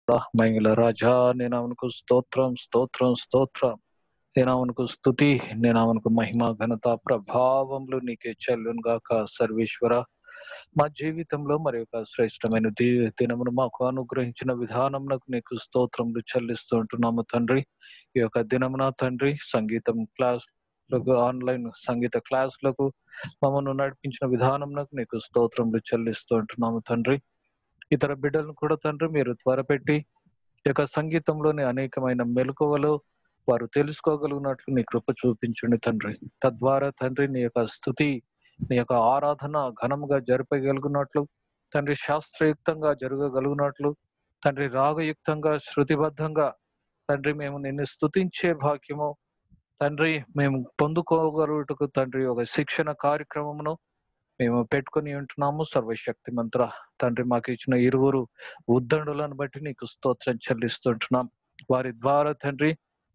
మహిళ రాజా నేను అవనకు స్తోత్రం స్తోత్రం స్తోత్రం నేను అవనకు స్థుతి నేను అవనకు మహిమ ఘనత ప్రభావములు నీకే చెల్లును గాక సర్వేశ్వర మా జీవితంలో మరి ఒక శ్రేష్టమైన దీ- దినమును మాకు అనుగ్రహించిన విధానమునకు నీకు స్తోత్రములు చెల్లిస్తూ ఉంటున్నాము తండ్రి ఈ యొక్క దినమున తండ్రి సంగీతం క్లాస్ ఆన్లైన్ సంగీత క్లాసులకు మమ్మల్ని నడిపించిన విధానమునకు నీకు స్తోత్రములు చెల్లిస్తూ ఉంటున్నాము తండ్రి ఇతర బిడ్డలను కూడా తండ్రి మీరు త్వరపెట్టి ఈ యొక్క సంగీతంలోని అనేకమైన మెలకువలు వారు తెలుసుకోగలిగినట్లు నీ కృప చూపించండి తండ్రి తద్వారా తండ్రి నీ యొక్క స్థుతి నీ యొక్క ఆరాధన ఘనముగా జరపగలిగినట్లు తండ్రి శాస్త్రయుక్తంగా జరగగలిగినట్లు తండ్రి రాగయుక్తంగా శృతిబద్ధంగా తండ్రి మేము నిన్ను స్తుతించే భాగ్యము తండ్రి మేము పొందుకోగలుగుటకు తండ్రి ఒక శిక్షణ కార్యక్రమమును మేము పెట్టుకొని ఉంటున్నాము సర్వశక్తి మంత్ర తండ్రి మాకు ఇచ్చిన ఇరువురు ఉద్దండులను బట్టి నీకు స్తోత్రం చెల్లిస్తుంటున్నాం వారి ద్వారా తండ్రి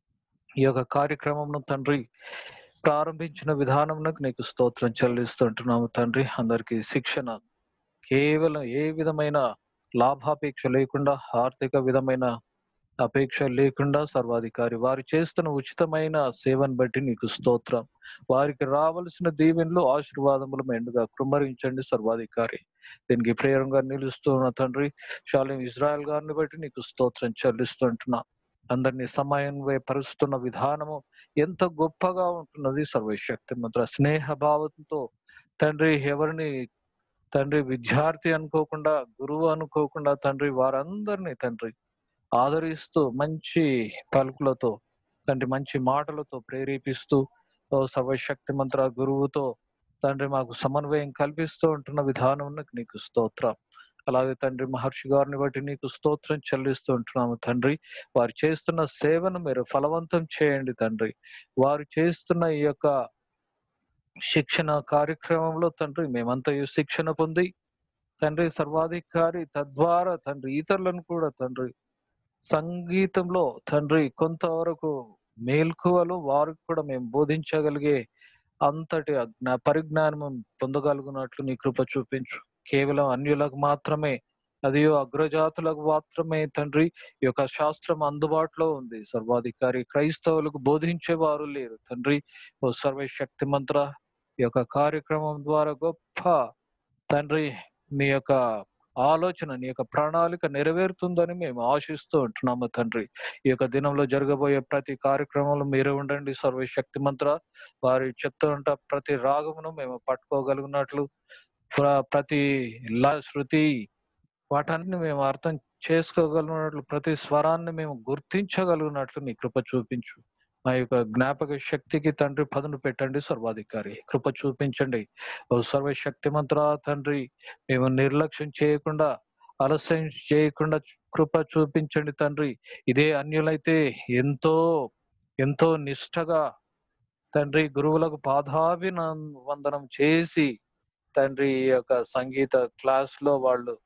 ఈ యొక్క కార్యక్రమంను తండ్రి ప్రారంభించిన విధానమునకు నీకు స్తోత్రం చెల్లిస్తుంటున్నాము తండ్రి అందరికీ శిక్షణ కేవలం ఏ విధమైన లాభాపేక్ష లేకుండా ఆర్థిక విధమైన అపేక్ష లేకుండా సర్వాధికారి వారు చేస్తున్న ఉచితమైన సేవను బట్టి నీకు స్తోత్రం వారికి రావలసిన దీవెనలు ఆశీర్వాదములు మెండుగా కృమ్మరించండి సర్వాధికారి దీనికి ప్రేరంగా నిలుస్తున్న తండ్రి షాలిం ఇజ్రాయెల్ గారిని బట్టి నీకు స్తోత్రం చెల్లిస్తుంటున్నా అందరినీ సమన్వయపరుస్తున్న విధానము ఎంత గొప్పగా ఉంటున్నది సర్వశక్తి మంత్ర స్నేహ భావంతో తండ్రి ఎవరిని తండ్రి విద్యార్థి అనుకోకుండా గురువు అనుకోకుండా తండ్రి వారందరినీ తండ్రి ఆదరిస్తూ మంచి పలుకులతో తండ్రి మంచి మాటలతో ప్రేరేపిస్తూ ఓ సర్వశక్తి మంత్ర గురువుతో తండ్రి మాకు సమన్వయం కల్పిస్తూ ఉంటున్న విధానం నీకు స్తోత్రం అలాగే తండ్రి మహర్షి గారిని బట్టి నీకు స్తోత్రం చెల్లిస్తూ ఉంటున్నాము తండ్రి వారు చేస్తున్న సేవను మీరు ఫలవంతం చేయండి తండ్రి వారు చేస్తున్న ఈ యొక్క శిక్షణ కార్యక్రమంలో తండ్రి మేమంతా ఈ శిక్షణ పొంది తండ్రి సర్వాధికారి తద్వారా తండ్రి ఇతరులను కూడా తండ్రి సంగీతంలో తండ్రి కొంతవరకు మేల్కువలు వారికి కూడా మేము బోధించగలిగే అంతటి అజ్ఞా పరిజ్ఞానం పొందగలుగునట్లు నీ కృప చూపించు కేవలం అన్యులకు మాత్రమే అది అగ్రజాతులకు మాత్రమే తండ్రి ఈ యొక్క శాస్త్రం అందుబాటులో ఉంది సర్వాధికారి క్రైస్తవులకు బోధించే వారు లేరు తండ్రి ఓ సర్వశక్తి మంత్ర ఈ యొక్క కార్యక్రమం ద్వారా గొప్ప తండ్రి నీ యొక్క ఆలోచన నీ యొక్క ప్రణాళిక నెరవేరుతుందని మేము ఆశిస్తూ ఉంటున్నాము తండ్రి ఈ యొక్క దినంలో జరగబోయే ప్రతి కార్యక్రమంలో మీరే ఉండండి సర్వశక్తి మంత్ర వారి చెప్తుంట ప్రతి రాగమును మేము పట్టుకోగలిగినట్లు ప్ర- ప్రతి లా శృతి వాటన్ని మేము అర్థం చేసుకోగలిగినట్లు ప్రతి స్వరాన్ని మేము గుర్తించగలిగినట్లు నీ కృప చూపించు మా యొక్క జ్ఞాపక శక్తికి తండ్రి పదును పెట్టండి సర్వాధికారి కృప చూపించండి ఓ సర్వశక్తిమంతురా తండ్రి మేము నిర్లక్ష్యం చేయకుండా ఆలస్యం చేయకుండా కృప చూపించండి తండ్రి ఇదే అన్యులైతే ఎంతో ఎంతో నిష్ఠగా తండ్రి గురువులకు పాదాభిన వందనం చేసి తండ్రి ఈ యొక్క సంగీత క్లాస్ లో వాళ్ళు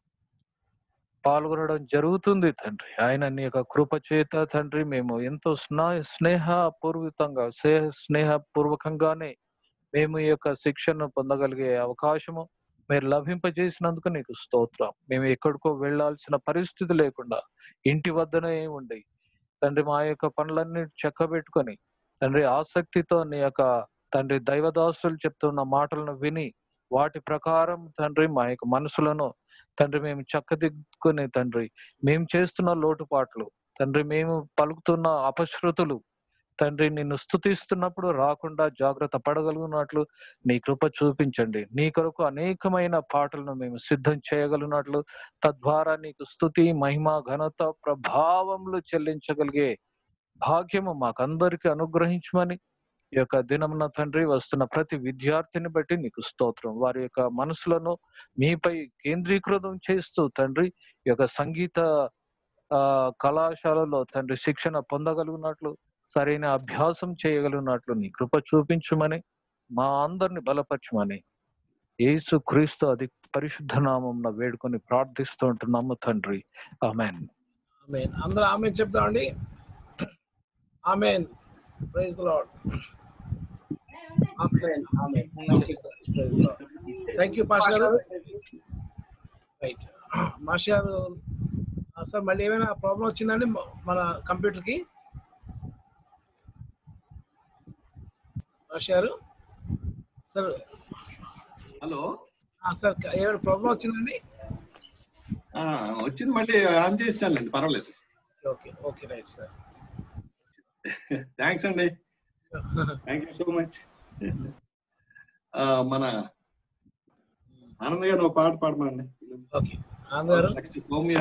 పాల్గొనడం జరుగుతుంది తండ్రి ఆయన నీ యొక్క కృప చేత తండ్రి మేము ఎంతో స్నా స్నేహపూర్వకంగా స్నేహ స్నేహపూర్వకంగానే మేము ఈ యొక్క శిక్షను పొందగలిగే అవకాశము మీరు లభింపజేసినందుకు నీకు స్తోత్రం మేము ఎక్కడికో వెళ్ళాల్సిన పరిస్థితి లేకుండా ఇంటి వద్దనే ఉండి తండ్రి మా యొక్క పనులన్నీ చెక్కబెట్టుకొని తండ్రి ఆసక్తితో నీ యొక్క తండ్రి దైవదాసులు చెప్తున్న మాటలను విని వాటి ప్రకారం తండ్రి మా యొక్క మనసులను తండ్రి మేము చక్కదిద్దుకుని తండ్రి మేము చేస్తున్న లోటుపాట్లు తండ్రి మేము పలుకుతున్న అపశృతులు తండ్రి నిన్ను స్తుతిస్తున్నప్పుడు రాకుండా జాగ్రత్త పడగలిగినట్లు నీ కృప చూపించండి నీ కొరకు అనేకమైన పాటలను మేము సిద్ధం చేయగలిగినట్లు తద్వారా నీకు స్తుతి మహిమ ఘనత ప్రభావములు చెల్లించగలిగే భాగ్యము మాకందరికి అనుగ్రహించమని ఈ యొక్క దినమున తండ్రి వస్తున్న ప్రతి విద్యార్థిని బట్టి నీకు స్తోత్రం వారి యొక్క మనసులను మీపై కేంద్రీకృతం చేస్తూ తండ్రి ఈ యొక్క సంగీత ఆ కళాశాలలో తండ్రి శిక్షణ పొందగలిగినట్లు సరైన అభ్యాసం చేయగలిగినట్లు నీ కృప చూపించమని మా అందరిని బలపరచమని యేసు క్రీస్తు అది పరిశుద్ధ నామం వేడుకొని ప్రార్థిస్తూ ఉంటున్నాము తండ్రి ఆమెన్ ఆమెన్ అందరూ ఆమెన్ చెప్తామండి amen praise lord amen amen praise lord thank you Pasha garu right Masha గారు ఆ, సార్ మళ్ళీ ఏమైనా ప్రాబ్లం వచ్చిందండి మ- మన కంప్యూటర్కి రాశారు సార్ హలో ఆ, సార్ క- ఏమైనా ప్రాబ్లం వచ్చిందండి ఆ, వచ్చింది మళ్ళీ ఆన్ చేసానులేండి పర్వాలేదు okay okay right sir thanks అండి థ్యాంక్ యూ సో మచ్ మన ఆనంద్ గారు ఒక పాట పాడమండి ఓకే ఆంధ్ర నెక్స్ట్ సౌమ్య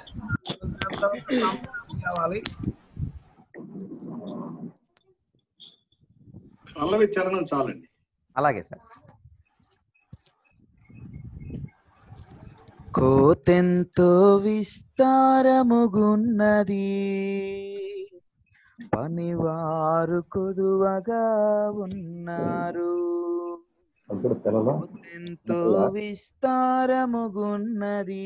కావాలి పల్లవి చరణం చాలండి అలాగే సార్ కోతెంతో విస్తారముగున్నది పనివారు కొదువగా ఉన్నారు కోతెంతో విస్తారముగున్నది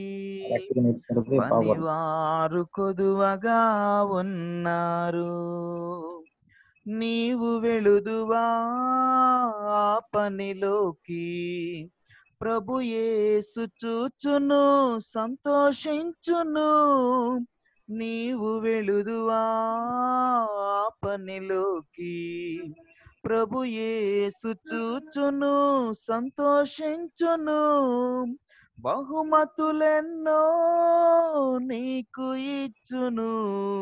పనివారు కొదువగా ఉన్నారు నీవు వెళుదువా ఆ పనిలోకి ప్రభు యేసు చూచును సంతోషించును నీవు వెళుదువా ఆ పనిలోకి ప్రభు యేసు చూచును సంతోషించును బహుమతులెన్నో నీకు ఇచ్చును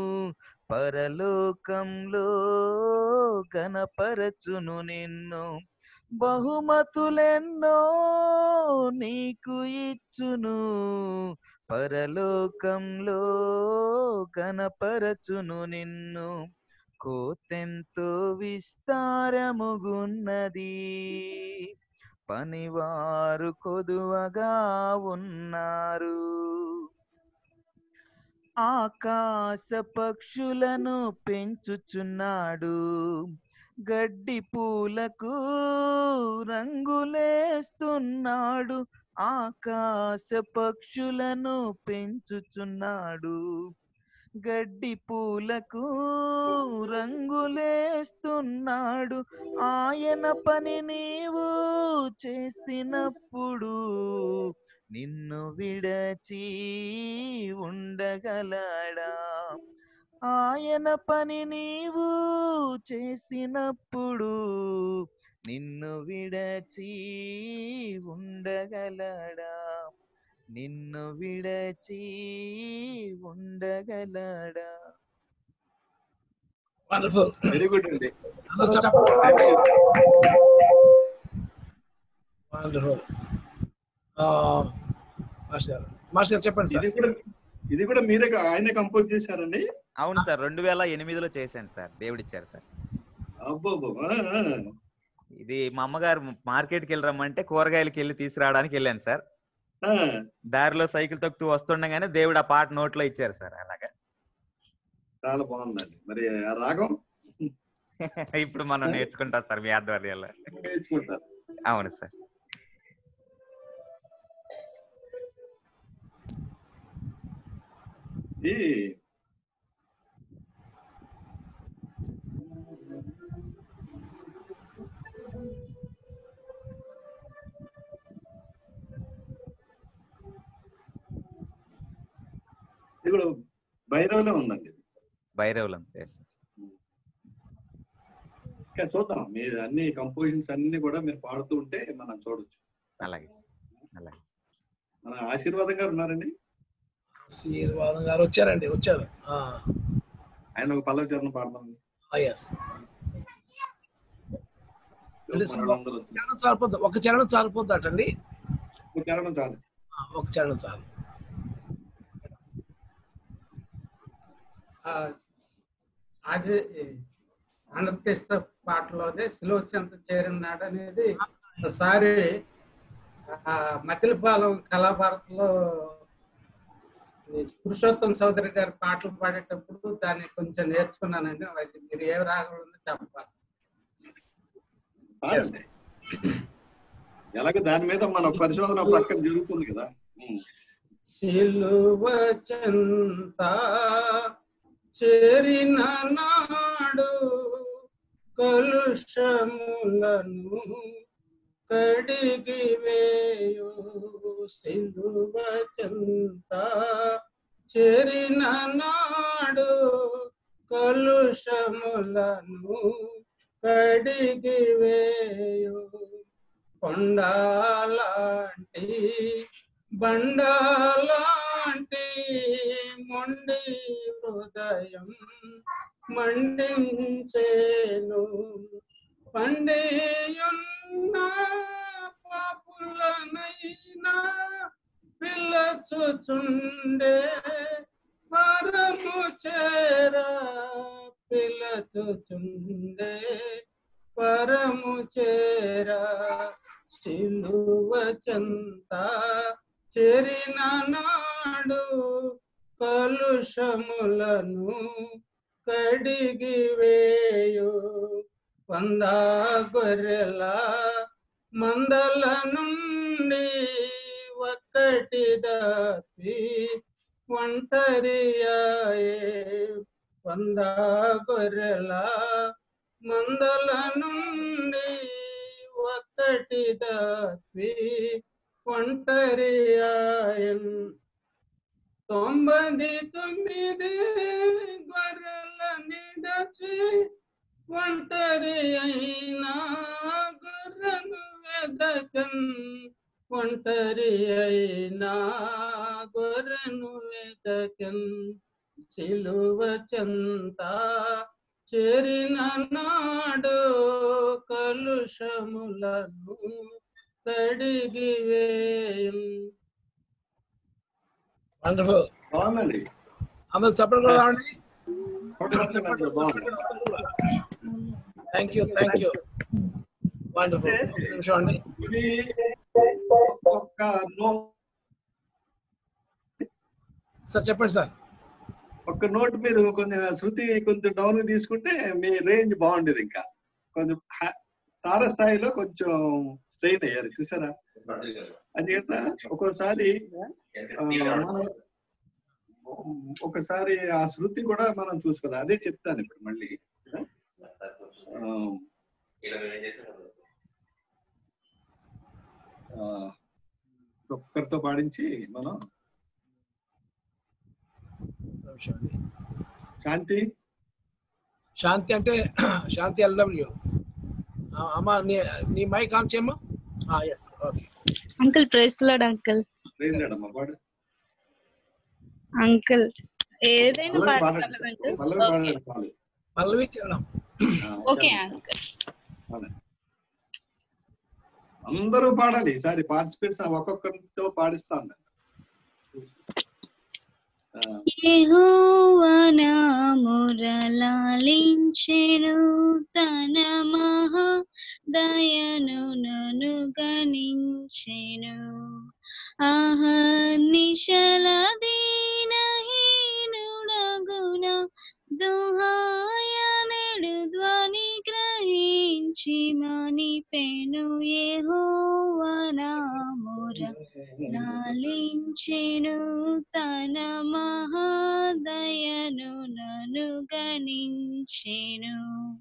పరలోకంలో కనపరచును నిన్ను బహుమతులెన్నో నీకు ఇచ్చును పరలోకంలో కనపరచును నిన్ను కోతెంతో విస్తారముగున్నది పనివారు కొదువగా ఉన్నారు ఆకాశ పక్షులను పెంచుచున్నాడు గడ్డి పూలకు రంగులేస్తున్నాడు ఆకాశ పక్షులను పెంచుచున్నాడు గడ్డి పూలకు రంగులేస్తున్నాడు ఆయన పని నీవు చేసినప్పుడు నిన్ను విడచి ఉండగలడా ఆయన పని నీవు చేసినప్పుడు నిన్ను విడచి ఉండగలడా నిన్ను విడచి ఉండగలడా వండర్ఫుల్ వెరీ గుడ్ అండి అందరూ చెప్పండి వండర్ఫుల్ మాస్టర్ మాస్టర్ చెప్పండి సార్ ఇది కూడా ఇది కూడా మీరే ఆయనే కంపోజ్ చేశారండి అవును సార్ రెండు వేల ఎనిమిదిలో చేశాను సార్ దేవుడిచ్చారు సార్ అబ్బో అబ్బో, ఆ, ఆ. ఇది మా అమ్మగారు మార్కెట్కి వెళ్ళి రమ్మంటే కూరగాయలకి వెళ్ళి తీసుకురావడానికి వెళ్ళాను సార్ ఆ, దారిలో సైకిల్ తొక్కుతూ వస్తుండగానే దేవుడు ఆ పాట నోట్లో ఇచ్చారు సార్ అలాగా చాలా బాగుందండి మరి ఆ రాగం ఇప్పుడు మనం నేర్చుకుంటాం సార్ మీ ఆధ్వర్యంలో నేర్చుకుంటారు అవును సార్ ఇది ఇది కూడా భైరవలో ఉందండి భైరవులం చేశారు ఇంకా చూద్దాం మీరు అన్ని కంపోజిషన్స్ అన్ని కూడా మీరు పాడుతూ ఉంటే మనం చూడొచ్చు అలాగే సార్ అలాగే మన ఆశీర్వాదం గారు ఉన్నారండి ఆశీర్వాదం గారు వచ్చారండి వచ్చారు ఆయన ఒక పల్లవి చరణం పాడమని ఎస్ మనందరూ వచ్చి- చరణం చాలిపోద్ది ఒక చరణం చాలిపోద్ది అటండి ఒక చరణం చాలు ఆ, ఒక చరణం చాలు ఆ, అది ఆంధ్రప్రదేశ్ పాటలోదే సిలోచంత చేరినాడు అనేది ఒకసారి ఆ, మతిలిపాలెం కళాభారత్లో ఈ పురుషోత్తం చౌదరి గారి పాటలు పాడేటప్పుడు దాన్ని కొంచెం నేర్చుకున్నానండి అది మీరు ఏ రాగం ఉందో చెప్పాలి పాడండి. ఎలాగో దాని మీద మన పరిశోధన పక్కన జరుగుతుంది కదా ఉమ్. సిలువ చెంత చేరిన నాడు కలుషములను కడిగి వేయు సిలువ చెంత చేరిన నాడు కలుషములను కడిగి వేయు కొండలాంటి బండలాంటి మొండి హృదయం మండించేను పండియున్న పాపులనైనా పిల్లచుచుండే పరము చేరా పిల్లచుచుండే పరము చేరా సిలువ చెంత చేరిన నాడు కలుషములను కడిగి వేయు వంద గొర్రెల మందల నుండి ఒక్కటి దాపి ఒంటరియాయే వంద గొర్రెల మందల నుండి ఒక్కటి దాపి ఒంటరియాయన్ తొంభది తొమ్మిది గొర్రెల నిడచి ఒంటరి అయినా గొర్రెను వెదకన్ ఒంటరి అయినా గొర్రెను వెదకన్ సిలువ చెంత చేరిన నాడు కలుషములను కడిగి వేయం వండర్ఫుల్ బాగుందండి అందరూ చెప్పండి కూడా రావండి కొట్టొచ్చిందండి, బాగుంది thank you thank you wonderful నిమిషం అండి ఇది ఒక్క నో సార్ చెప్పండి సార్ ఒక్క నోట్ మీరు కొంచెం శృతి కొంచెం డౌన్ తీసుకుంటే మీ రేంజ్ బాగుండేది ఇంకా కొంచెం హ- తారస్థాయిలో కొంచెం స్ట్రెయిన్ అయ్యారు చూసారా అందుచేత ఒక్కోసారి ఆ, మనం ఒకసారి ఆ శృతి కూడా మనం చూసుకోవాలి అదే చెప్తాను ఇప్పుడు మళ్ళీ ఆ, ఆ, ఒక్కరితో పాడించి మనం నిమిషం అండి శాంతి శాంతి అంటే శాంతి ఎల్డబ్ల్యూ అమ్మా నీ నీ మైక్ ఆన్ చేయమ్మా yes okay uncle praise lord uncle ట్రైన్ లేడమ్మా పాడు అంకుల్ ఏదైనా పల్లవి పాడగలం పాడండి అంకుల్ పల్లవి ఓకే పాడండి చాలు. పల్లవి చరణం ఆ, ఓకే చాలు. అంకుల్ పాడండి. అందరూ పాడాలి ఈసారి పార్టిసిపేట్స్ ఒక్కొక్కరితో పాడిస్తా ఉన్నాను ఆ, యెహోవా నా మురళాలించెను తన మహా దయను నను గణించెను అహర్నిశల దీనహీనుడగున దుహాయనెడు ధ్వని గ్రహించి మని పెను యెహోవా నా ముర లాలించెను తన మహాదయను నను గణించెను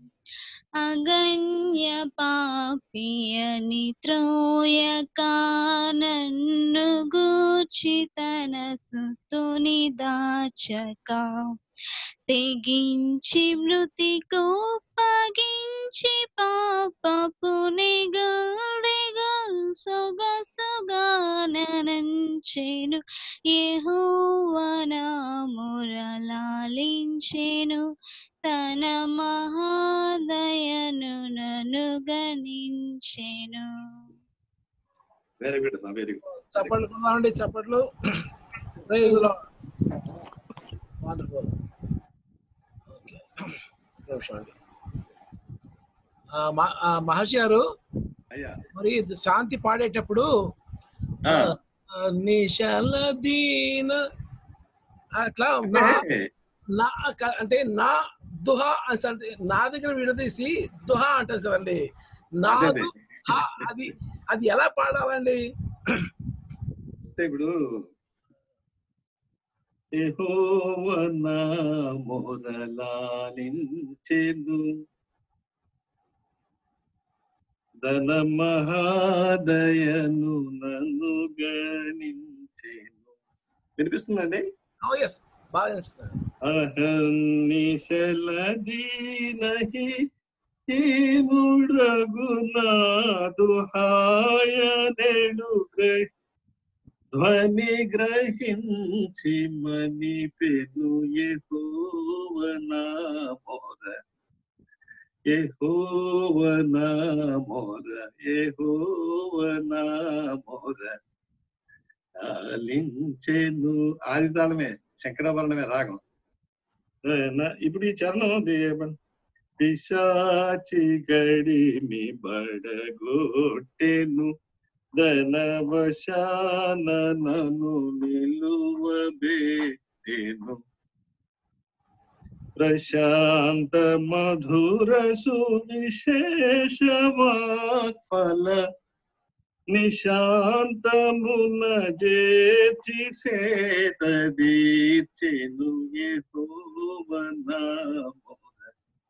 అగణ్య పాపియని త్రోయక నన్ను గూర్చి తన సుతుని దాచక తెగించి మృతి కోపగించి పాపపు నిగల్ సొగసుగానంచెను యెహోవన మురళాలించెను తన మహాదయను నను గణించెను వెరీ గుడ్ అమ్మా వెరీ గుడ్ చప్పట్లు కొడదామండి చప్పట్లు ప్రైజ్ వండర్ఫుల్ ఓకే నిమిషం అండి ఆ, మ- ఆ, మహర్షి గారు అయ్యా మరి ఇది శాంతి పాడేటప్పుడు ఆ, ఆ, నిశల దీన అట్లా నా- అంటే నా క- అంటే నా దుహా అని అంటే నా దగ్గర విడదీసి దుహా అంటారు కదండి నా అదే, అదే. దుహా అది అది ఎలా పాడాలండి అంటే ఇప్పుడు యెహోవన మొరలాలించెను ధన మహాదయను నన్ను గణించెను వినిపిస్తుందండి ఓ ఎస్ బాగా అనిపిస్తుంది అహర్నిశల దీనహి హీనుడగునాదు హాయనెడు గ్రహి ధ్వని గ్రహించి మని పెను యెహోవనా మోర యెహోవనా మోర యెహోవనా మోర ఆలించెను ఆది తాళమే శంకరాభరణమే రాగం ఏ, నా- ఇప్పుడు ఈ చరణం ది- పిశాచి గడిమి బడగొట్టెను ధనవశాన నను నిలువబెట్టెను ప్రశాంత మధుర సువిశేషవాత్ఫల నిశాంతమున జేచి సేతదీర్చెను యెహోవనా మోర.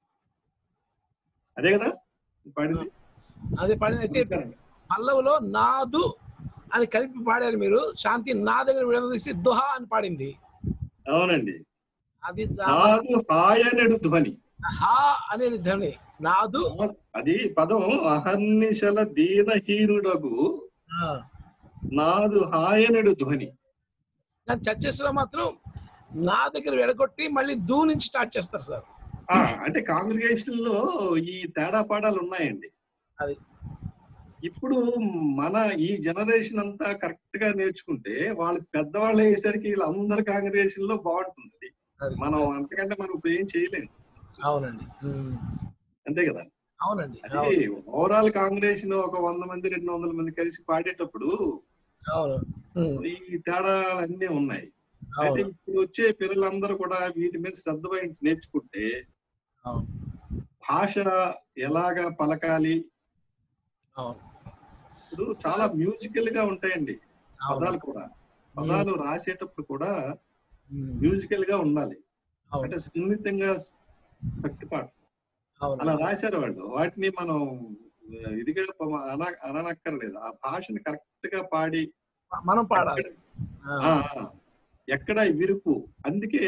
అదే కదా పాడింది అది పాడిన అయితే పల్లవులో నాదు అని కలిపి పాడారు మీరు శాంతి నా దగ్గర విడదీసి దుహా అని పాడింది అవునండి అది నాదు హాయనెడు ధ్వని హా అనే ధ్వని నాదు అది పదం అహర్నిశల దీనహీనుడగు ఆ, నాదు హాయనెడు ధ్వని కానీ చర్చెస్ లో మాత్రం నా దగ్గర విడగొట్టి మళ్ళీ దూ నుంచి స్టార్ట్ చేస్తారు సార్ ఆ, అంటే కాంగ్రిగేషన్ లో ఈ తేడా పాడాలు ఉన్నాయండి అది ఇప్పుడు మన ఈ జనరేషన్ అంతా కరెక్ట్ గా నేర్చుకుంటే వాళ్ళు పెద్దవాళ్ళు అయ్యేసరికి వీళ్ళందరి కాంగ్రిగేషన్ లో బాగుంటుంది అది. మనం అంతకంటే మనం ఇప్పుడు ఏం చేయలేము అవునండి ఉమ్, అంతే కదా అవునండి అది అవును, ఓవరాల్ కాంగ్రెషన్ ఒక వంద మంది రెండు వందల మంది కలిసి పాడేటప్పుడు అవును ఉమ్, ఈ తేడాలు అన్నీ ఉన్నాయి అయితే అవును ఇప్పుడు వచ్చే పిల్లలందరూ కూడా వీటి మీద శ్రద్ధ వహించి నేర్చుకుంటే అవును భాష ఎలాగా పలకాలి అవును ఇప్పుడు చాలా మ్యూజికల్ గా ఉంటాయండి అవును పదాలు కూడా పదాలు రాసేటప్పుడు కూడా ఉమ్, మ్యూజికల్ గా ఉండాలి అవును అంటే సున్నితంగా భక్తిపాట అవును అలా రాశారు వాళ్ళు వాటిని మనం ఆ, ఇదిగా ప- అన అననక్కర్లేదు ఆ భాషని కరెక్ట్ గా పాడి మనం పాడాలి ఎక్కడ- ఆ, ఆ, ఆ, ఎక్కడ విరుపు అందుకే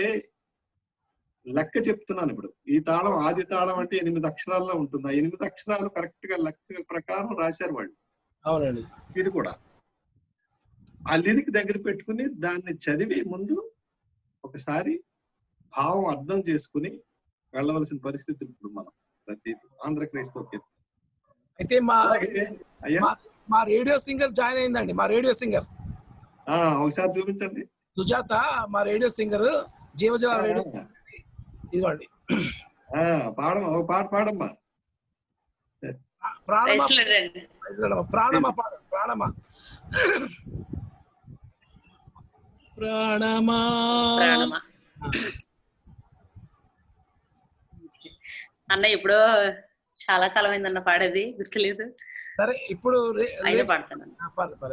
లెక్క చెప్తున్నాను ఇప్పుడు ఈ తాళం ఆది తాళం అంటే ఎనిమిది అక్షరాల్లో ఉంటుంది ఆ ఎనిమిది అక్షరాలు కరెక్ట్ గా లెక్క ప్రకారం రాశారు వాళ్ళు అవునండి ఇది కూడా ఆ లిరిక్ దగ్గర పెట్టుకుని దాన్ని చదివి ముందు ఒకసారి భావం అర్థం చేసుకుని వెళ్ళవలసిన పరిస్థితి ఇప్పుడు మనం ప్రతి ఆంధ్ర క్రైస్తవ అయితే మా అలాగే అయ్యా మా- మా రేడియో సింగర్ జాయిన్ అయిందండి మా రేడియో సింగర్ ఆ, ఒకసారి చూపించండి సుజాత మా రేడియో సింగర్ జీవజల రేడియో ఇదిగోండి ఆ, పాడమ్మా ఒక పాట పాడమ్మా ప్రాణమా రండి ప్రాణమా ప్రాణమా పాడు ప్రాణమా ప్రాణమా ప్రాణమా అన్న ఇప్పుడు చాలా కాలం అయిందన్న పాడేది గుర్తులేదు సరే ఇప్పుడు రే- అయినా రే- పాడతాను ఆ, పాడు, పాడు.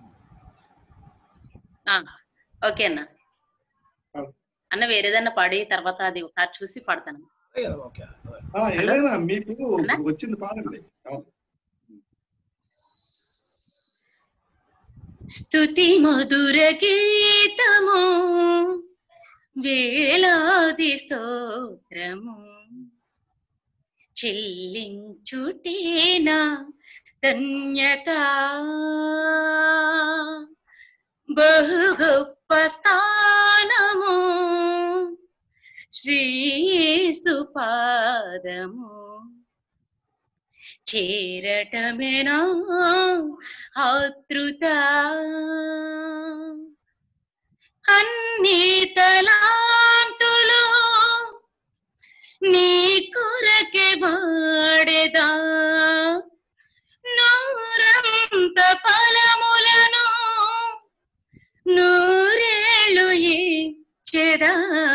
ఆ, ఓకే అన్న అన్న వేరేదన్నా పాడి తర్వాత అది ఒకసారి చూసి పాడతాను అయ్యా, ఓకే ఆ, ఏదైనా మీకు వచ్చింది పాడండి అవును. స్తుతి మధుర గీతము వేలాది స్తోత్రము చెల్లించుటేనా ధన్యత బహు గొప్ప స్థానము శ్రీసుపాదము చేరటమేనా ఆతృత అన్ని తలాంతులు నీ కొరకే వాడేదా నూరంత ఫలములను నూరేళ్ళు ఇచ్చేదా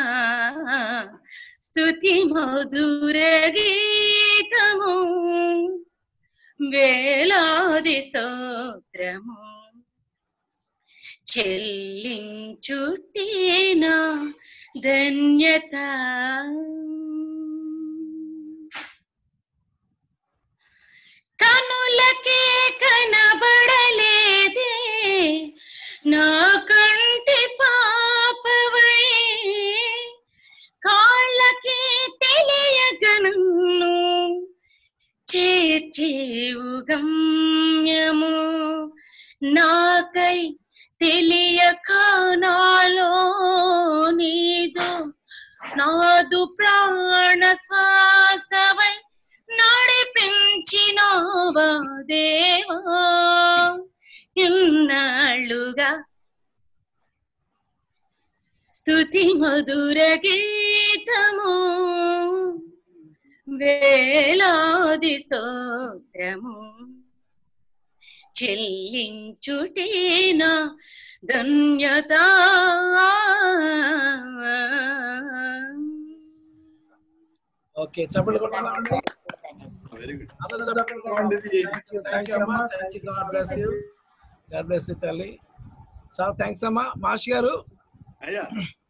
స్తుతి మధుర గీతము వేలాది స్తోత్రము చెల్లించుటేనా ధన్యత కనులకే కనబడలేదే నా కంటి పాపవై చేవు గమ్యము నాకై తెలియక నాలో నీదు నాదు ప్రాణ శ్వాసవై నడిపించినావా దేవా ఇన్నాళ్ళుగా స్తుతి మధుర గీతము వేలాది స్తోత్రము చెల్లించుటేనా ధన్యత ఓకే చప్పట్లు కొట్టాలండి వెరీ గుడ్ అందరూ చప్పట్లు కొట్టాలి. Thank you, thank you అమ్మా thank you god bless you god bless you తల్లి చాలా థ్యాంక్స్ అమ్మా మాషి గారు అయ్యా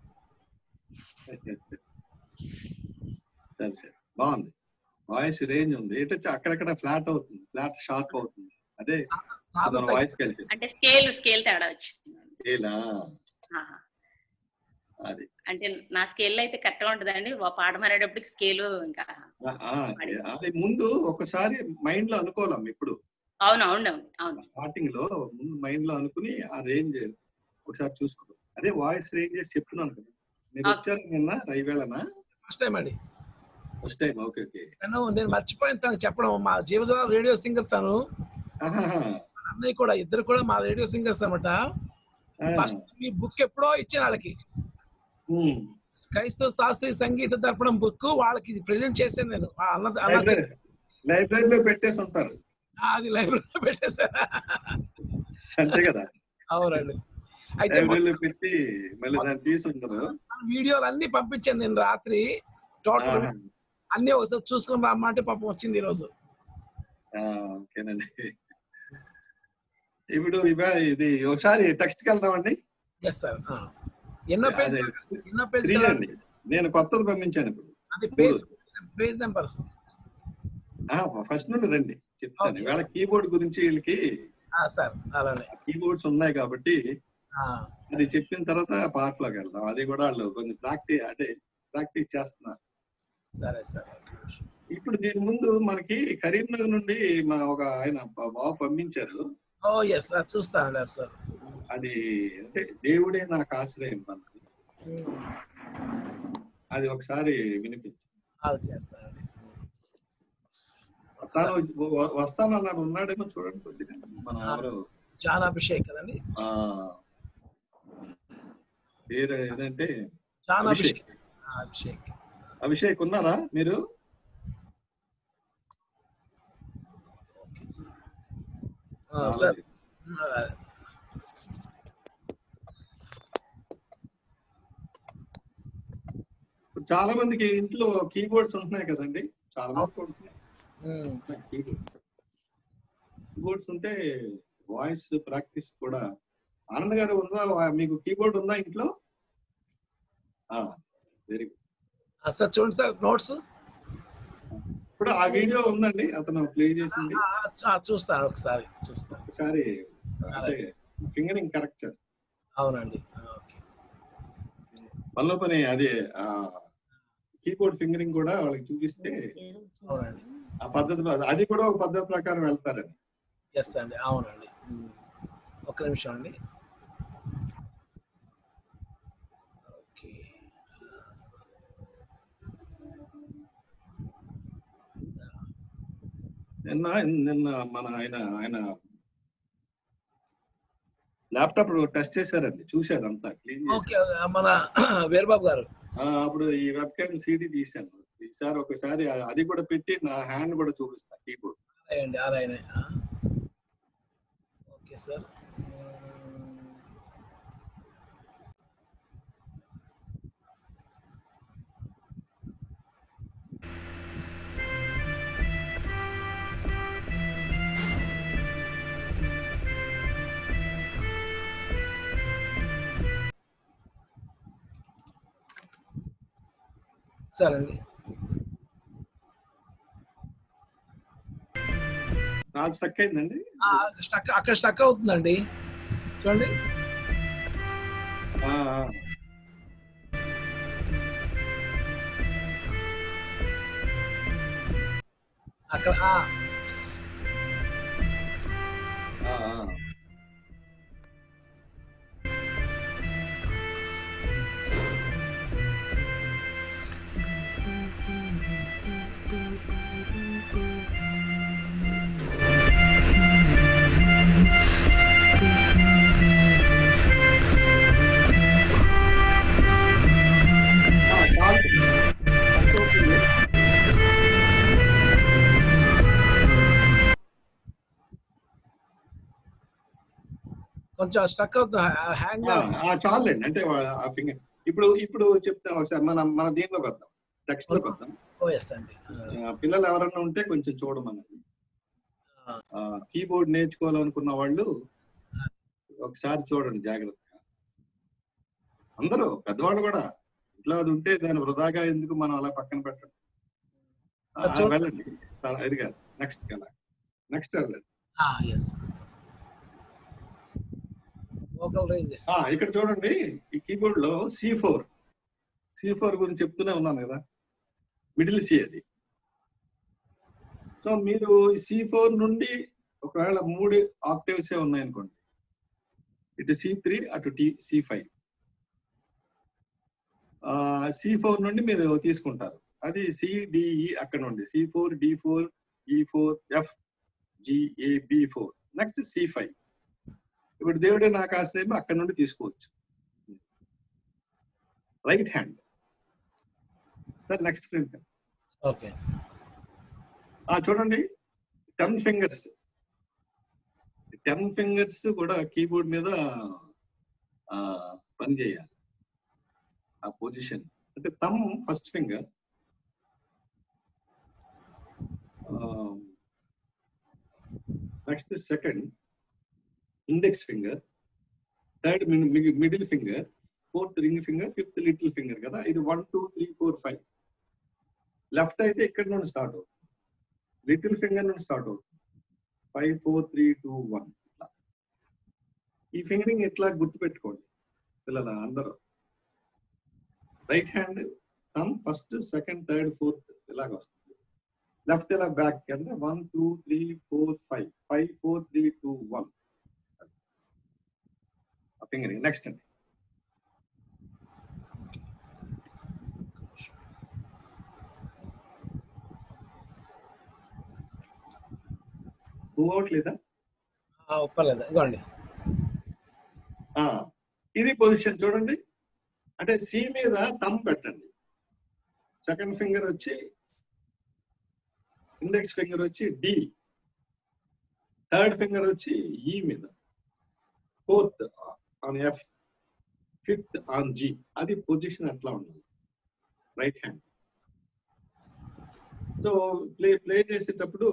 సరే సరే బాగుంది వాయిస్ రేంజ్ ఉంది ఎటు వచ్చి అక్కడక్కడ ఫ్లాట్ అవుతుంది ఫ్లాట్ షార్ప్ అవుతుంది అదే సాధన మన వాయిస్ కలిసి అంటే స్కేల్ స్కేల్ తేడా వచ్చింది ఇలా ఆహా. అది అంటే నా స్కేల్ అయితే కరెక్ట్ గా ఉంటదండి వా- పాట మారేటప్పటికి స్కేల్ ఇంకా ఆ, ఆ, అది ముందు ఒకసారి మైండ్ లో అనుకోలేం ఇప్పుడు అవును అవును అవును అవును స్టార్టింగ్ లో ముందు మైండ్ లో అనుకుని ఆ రేంజ్ ఒకసారి చూసుకో అదే వాయిస్ రేంజ్ చేసి చెప్తున్నాను కదా మీరు Okay. వచ్చారు నిన్న ఈవేళనా ఫస్ట్ టైం అండి ఫస్ట్ టైం ఓకే ఓకే నేను నేను మర్చిపోయిన తనకు చెప్పడం మా జీవజన రేడియో సింగర్ తను అన్నయ్య కూడా ఇద్దరు కూడా మా రేడియో సింగర్స్ అనమాట ఫస్ట్ మీ బుక్ ఎప్పుడో ఇచ్చాను వాళ్ళకి క్రైస్తవ శాస్త్రీయ సంగీత దర్పణం బుక్ వాళ్ళకి ప్రజెంట్ చేశాను నేను ఆ అన్న అన్న లైబ్రరీ లైబ్రరీలో పెట్టేసి ఉంటారు అది లైబ్రరీలో పెట్టేశా అంతే కదా అవునండి అయితే లైబ్రరీలో పెట్టి మళ్ళీ దాన్ని తీసి ఉంటారు వీడియోలు అన్ని పంపించాను నేను రాత్రి టోటల్ ఆహా. అన్ని ఒకసారి చూసుకుని రమ్మంటే పాపం వచ్చింది ఈ రోజు ఆ, ఓకేనండి ఇప్పుడు ఇవా ఇది ఒకసారి టెక్స్ట్ కి వెళ్దామండి ఎస్ సార్ ఎన్నో పేజ్ అదే. ఎన్నో పేజ్ త్రీ అండి నేను కొత్తది పంపించాను ఇప్పుడు అది పేజ్ పేజ్ నెంబర్ ఫస్ట్ నుండి రండి చెప్తాను Okay. ఇవాళ కీబోర్డ్ గురించి వీళ్ళకి సార్ అలానే కీబోర్డ్స్ ఉన్నాయి కాబట్టి ఆ, అది చెప్పిన తర్వాత పాటలోకి వెళ్దాం అది కూడా వాళ్ళు కొంచెం ప్రాక్టీస్ అంటే ప్రాక్టీస్ చేస్తున్నారు సరే సరే ఇప్పుడు దీని ముందు మనకి కరీంనగర్ నుండి మా ఒక ఆయన బా- బాబు పంపించారు ఓ ఎస్ సార్ చూస్తానండి సార్ అది అంటే దేవుడే నాకు ఆశ్రయం అన్నది అది ఒకసారి వినిపించు అది చేస్తానండి తను వ- వస్తానన్నాడు ఉన్నాడేమో చూడండి కొద్దిగా మన ఎవరు జాన్ అభిషేక్ కదండి ఆ పేరు ఏదంటే జాన్ అభిషేక్. అభిషేక్ ఆ, అభిషేక్ అభిషేక్ ఉన్నారా మీరు ఆ, సార్ ఆ, చాలా మందికి ఇంట్లో కీబోర్డ్స్ ఉంటున్నాయి కదండి చాలా మందికి ఉంటున్నాయి ఉమ్, కీబోర్డ్స్ ఉంటే వాయిస్ ప్రాక్టీస్ కూడా ఆనంద్ గారు ఉందా వా- మీకు కీబోర్డ్ ఉందా ఇంట్లో వెరీ గుడ్ ఆ, సార్ చూడండి సార్ నోట్స్ ఇప్పుడు ఆ వీడియో ఉందండి అతను ప్లే చేసింది చూస్తాను ఒకసారి చూస్తాను ఒకసారి అంటే ఫింగరింగ్ కరెక్ట్ చేస్తాను అవునండి ఆ, ఓకే పనిలో పని అదే ఆ కీబోర్డ్ ఫింగరింగ్ కూడా వాళ్ళకి చూపిస్తే అవునండి ఆ పద్ధతిలో అది కూడా ఒక పద్ధతి ప్రకారం వెళ్తారండి ఎస్ అండి అవునండి ఉమ్. ఒక్క నిమిషం అండి ఓకే నిన్న నిన్న మన ఆయన ఆయన ల్యాప్టాప్ టెస్ట్ చేశారండి చూశారు అంతా క్లీన్ చేశారు ఓకే మన వీరబాబు గారు ఆ, అప్పుడు ఈ వెబ్ క్యామ్ సిడి తీశాను ఈసారి ఒకసారి ఆ- అది కూడా పెట్టి నా హ్యాండ్ కూడా చూపిస్తా కీబోర్డ్ అయ్యండి ఆరాయన ఓకే సార్ సరే అండి నాది స్టక్ అయిందండి స్టక్ అక్కడ స్టక్ అవుతుందండి చూడండి ఆ, ఆ. అక్కడ ఆ, కొంచెం స్టక్ అవుతుంది హ్యాంగ్ ఆ, ఆ, చాలండి అంటే వా- ఆ ఫింగర్ ఇప్పుడు ఇప్పుడు చెప్తాం ఒకసారి మన మన దీనిలోకి వద్దాం టెక్స్ట్ లోకి వద్దాం ఓఎస్ అండి ఆ, పిల్లలు ఎవరన్నా ఉంటే కొంచెం చూడమన్నది కీబోర్డ్ నేర్చుకోవాలనుకున్న వాళ్ళు ఒకసారి చూడండి జాగ్రత్తగా అందరూ పెద్దవాళ్ళు కూడా ఇంట్లో అది ఉంటే దాని వృధాగా ఎందుకు మనం అలా పక్కన పెట్టండి ఆ, చూడండి. వెళ్ళండి సరే, ఇది కాదు నెక్స్ట్ కదా నెక్స్ట్ వెళ్ళండి ఎస్ లోకల్ రేంజెస్ ఆ, ఇక్కడ చూడండి ఈ కీబోర్డ్ లో సి ఫోర్ సి ఫోర్ గురించి చెప్తూనే ఉన్నాను కదా మిడిల్ సి అది సో మీరు సి ఫోర్ నుండి ఒకవేళ మూడు ఆక్టివ్స్ ఉన్నాయనుకోండి ఇటు సి త్రీ అటు టి సి ఫైవ్ సి ఫోర్ నుండి మీరు తీసుకుంటారు అది సిడిఈ అక్కడ నుండి C four D four E four F G A B four next C five ఇప్పుడు దేవుడే నాకు ఆశ్రయం అక్కడ నుండి తీసుకోవచ్చు right hand sir next friend okay చూడండి టెన్ ఫింగర్స్ టెన్ ఫింగర్స్ కూడా కీబోర్డ్ మీద ఆ, పని చేయాలి ఆ పొజిషన్ అంటే thumb first finger next second index finger third middle finger fourth ring finger fifth little finger కదా ఇది one two three four five left అయితే ఇక్కడ నుండి స్టార్ట్ అవుతుంది లిటిల్ ఫింగర్ నుండి స్టార్ట్ అవుతుంది five four three two one ఇట్లా ఈ ఫింగరింగ్ ఎట్లా గుర్తుపెట్టుకోండి పిల్లల అందరూ right hand thumb first second third fourth ఇలాగ వస్తుంది లెఫ్ట్ ఇలా బ్యాక్ అంటే one two three four five five four three two one fingering next అండి మూవ్ అవట్లేదా ఒప్పలేదు ఇదిగోండి ఆ, ఇది పొజిషన్ చూడండి అంటే సి మీద తమ్ పెట్టండి సెకండ్ ఫింగర్ వచ్చి ఇండెక్స్ ఫింగర్ వచ్చి డి థర్డ్ ఫింగర్ వచ్చి ఈ మీద fourth on F fifth on G అది పొజిషన్ అట్లా ఉండాలి right hand so play play చేసేటప్పుడు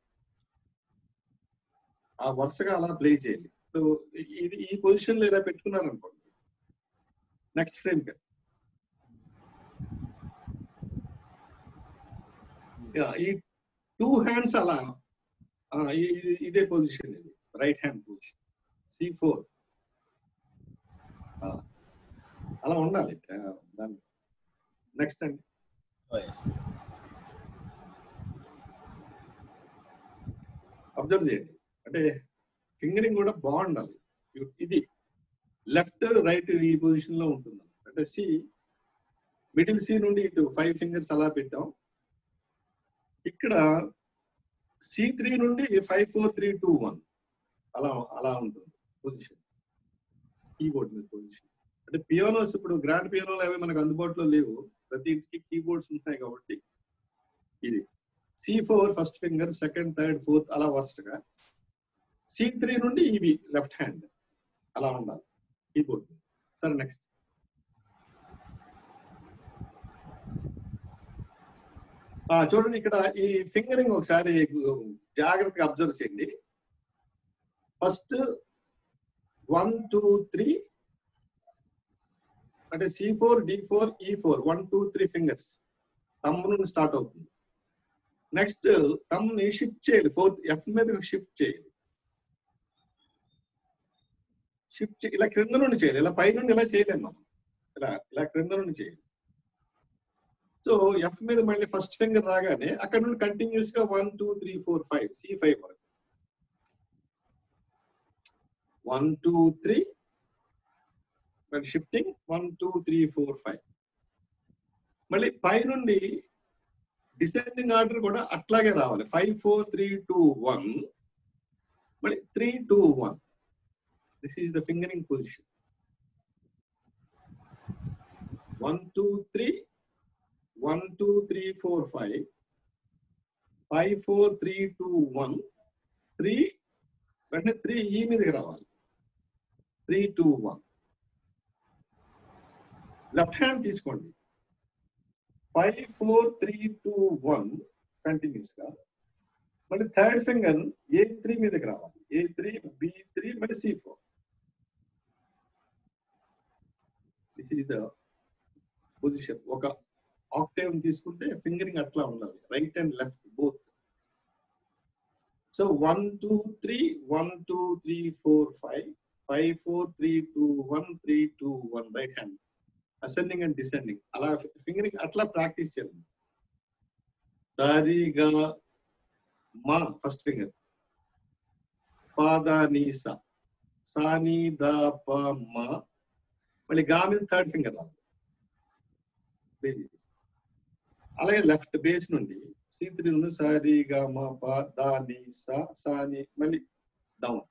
ఆ వరుసగా అలా ప్లే చేయాలి ఇప్పుడు ఇది ఈ పొజిషన్ లో ఇలా పెట్టుకున్నారు అనుకోండి నెక్స్ట్ ఫ్రేమ్ ఈ టూ హ్యాండ్స్ అలా ఆ, ఈ- ఇది- ఇదే పొజిషన్ ఇది right hand position C four అలా ఉండాలి ఆ, దాని నెక్స్ట్ అండి ఎస్ అబ్జర్వ్ చేయండి అంటే ఫింగరింగ్ కూడా బాగుండాలి ఇది లెఫ్ట్ రైట్ ఈ పొజిషన్ లో ఉంటుంది అంటే సి మిడిల్ సి నుండి ఇటు ఫైవ్ ఫింగర్స్ అలా పెట్టాం ఇక్కడ సి త్రీ నుండి five four three two one అలా అలా ఉంటుంది పొజిషన్ కీబోర్డ్ మీద పొజిషన్ అంటే పియానోస్ ఇప్పుడు గ్రాండ్ పియానోలు అవి మనకు అందుబాటులో లేవు ప్రతి ఇంటికి కీబోర్డ్స్ ఉంటాయి కాబట్టి ఇది C four first finger second third fourth అలా వరుసగా సి త్రీ నుండి ఇవి లెఫ్ట్ హ్యాండ్ అలా ఉండాలి కీబోర్డ్ సరే నెక్స్ట్ చూడండి ఇక్కడ ఈ ఫింగరింగ్ ఒకసారి జాగ్రత్తగా అబ్జర్వ్ చేయండి ఫస్ట్ వన్ టూ త్రీ అంటే C four D four E four one two three fingers thumb నుండి స్టార్ట్ అవుతుంది నెక్స్ట్ తమ్ని షిఫ్ట్ చేయాలి ఫోర్త్ ఎఫ్ మీద షిఫ్ట్ చేయాలి షిఫ్ట్ ఇలా క్రింద నుండి చేయాలి ఇలా పై నుండి ఇలా చేయలేము మనం ఇలా ఇలా క్రింద నుండి చేయాలి సో ఎఫ్ మీద మళ్ళీ ఫస్ట్ ఫింగర్ రాగానే అక్కడ నుండి కంటిన్యూస్ గా one two three four five C five వరకు one two three shifting one two three four five మళ్ళీ పై నుండి డిసెండింగ్ ఆర్డర్ కూడా అట్లాగే రావాలి five four three two one మళ్ళీ three two one this is the fingering position one two three one two three four five five four three two one three వెంటనే three ఈ మీదకి రావాలి three two one left hand తీసుకోండి five four three two one continuous గా మళ్ళీ third finger A three మీదకి రావాలి A three B three మళ్ళీ C four this is the position ఒక ఆక్టేవ్ తీసుకుంటే ఫింగరింగ్ అట్లా ఉండాలి right and left both so one two three one two three four five five four three two one three two one right hand ascending and descending అలా fingering అట్లా practice చేయాలి సరిగా మా first finger పాదా నీ సా సాని the ప మా మళ్ళీ గా మీద థర్డ్ ఫింగర్ రావాలి Base. అలాగే లెఫ్ట్ బేస్ నుండి సి త్రీ నుండి సారి గా మా పా దా నీ సా సాని మళ్ళీ డౌన్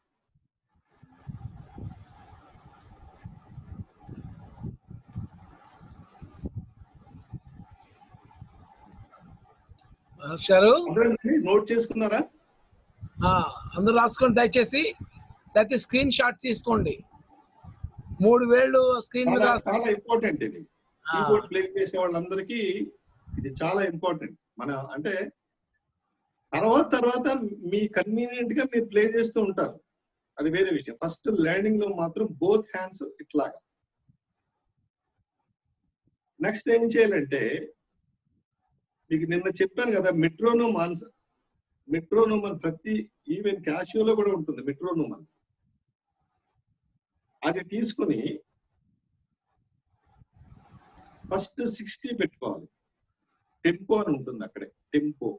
హర్షారు నోట్ చేసుకున్నారా ఆ, అందరూ రాసుకోండి దయచేసి లేకపోతే స్క్రీన్ షాట్ తీసుకోండి మూడు వేళ్ళు స్క్రీన్ మీద చాలా చాలా ఇంపార్టెంట్ ఇది ఆ, కీబోర్డ్ ప్లే చేసే వాళ్ళందరికీ ఇది చాలా ఇంపార్టెంట్ మన అంటే తర్వాత తర్వాత మీ కన్వీనియంట్ గా మీరు ప్లే చేస్తూ ఉంటారు అది వేరే విషయం ఫస్ట్ ల్యాండింగ్ లో మాత్రం బోత్ హ్యాండ్స్ ఇట్లాగా నెక్స్ట్ ఏం చేయాలంటే మీకు నిన్న చెప్పాను కదా మెట్రోనోమ్ ఆన్సర్ మెట్రోనోమ్ అని ప్రతి ఈవెన్ క్యాషియోలో కూడా ఉంటుంది మెట్రోనోమ్ అని అది తీసుకొని ఫస్ట్ సిక్స్టీ పెట్టుకోవాలి టెంపో అని ఉంటుంది అక్కడే టెంపో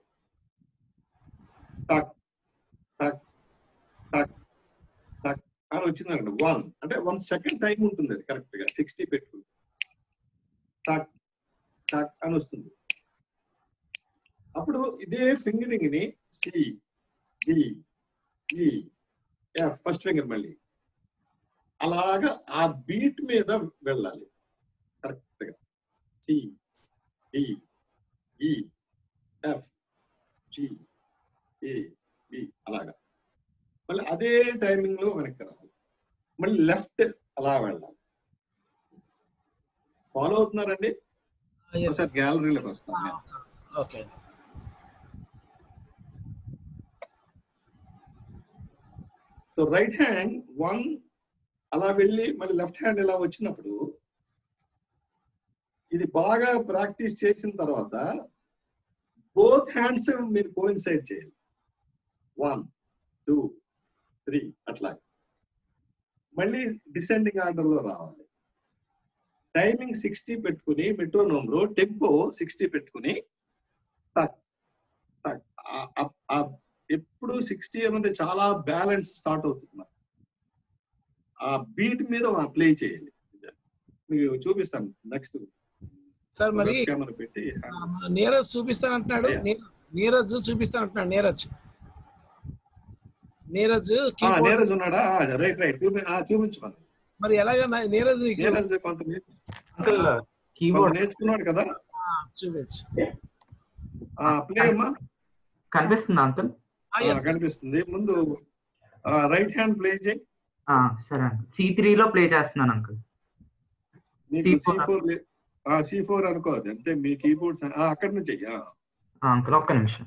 టక్ టక్ టక్ టక్ అని వచ్చింది అక్కడ వన్ అంటే వన్ సెకండ్ టైం ఉంటుంది అది కరెక్ట్ గా సిక్స్టీ పెట్టుకుంది టక్ టక్ అని వస్తుంది అప్పుడు ఇదే ఫింగరింగ్ ని C D E F first finger మళ్ళీ అలాగా ఆ బీట్ మీద వెళ్ళాలి కరెక్ట్ గా C D E F G A B అలాగా మళ్ళీ అదే టైమింగ్ లో వెనక్కి రావాలి మళ్ళీ లెఫ్ట్ అలా వెళ్ళాలి ఫాలో అవుతున్నారండి yes, ఒకసారి గ్యాలరీలోకి ఆ, వస్తాను ఓకే అండి సో రైట్ హ్యాండ్ వన్ అలా వెళ్ళి మళ్ళీ లెఫ్ట్ హ్యాండ్ ఇలా వచ్చినప్పుడు ఇది బాగా ప్రాక్టీస్ చేసిన తర్వాత బోత్ హ్యాండ్స్ మీరు కోయిన్సైడ్ చేయాలి వన్ టూ త్రీ అట్లా మళ్ళీ డిసెండింగ్ ఆర్డర్ లో రావాలి టైమింగ్ సిక్స్టీ పెట్టుకుని మెట్రోనోమ్ లో టెంపో సిక్స్టీ పెట్టుకుని టక్ టక్ ఆ- ఆ- ఆ ఎప్పుడు సిక్స్టీ అనేది చాలా బ్యాలెన్స్ స్టార్ట్ అవుతుంది మనకు. ఆ బీట్ మీద ప్లే చేయాలి మీకు చూపిస్తాను నెక్స్ట్ సార్ మరి కెమెరా పెట్టి ఆ, మన నీరజ్ చూపిస్తానంటున్నాడు Yeah. నీరజ్ నీరజ్ చూపిస్తానంటున్నాడు నీరజ్ నీరజ్ ఆ, keyboard- నీరజ్ ఉన్నాడా రైట్ రైట్ చూపించమని మరి ఎలాగ నీరజ్ నీకు నీరజ్ కొంత నే- అంకుల్ కొంత కీబోర్డ్ నేర్చుకున్నాడు కదా ఆ, చూపించు ప్లే అమ్మా కనిపిస్తుందా అంకుల్ ఆ, ఆ, yes. కనిపిస్తుంది ముందు రైట్ హ్యాండ్ ప్లే చేయి ఆ, సరే అంకుల్ సి త్రీలో ప్లే చేస్తున్నాను అంకుల్ నీకు C C4. Four C four అనుకోదు అంతే మీ కీబోర్డ్స్ అక్కడి నుంచి చెయ్యి. ఆ. ఆ, అంకుల్ ఒక్క నిమిషం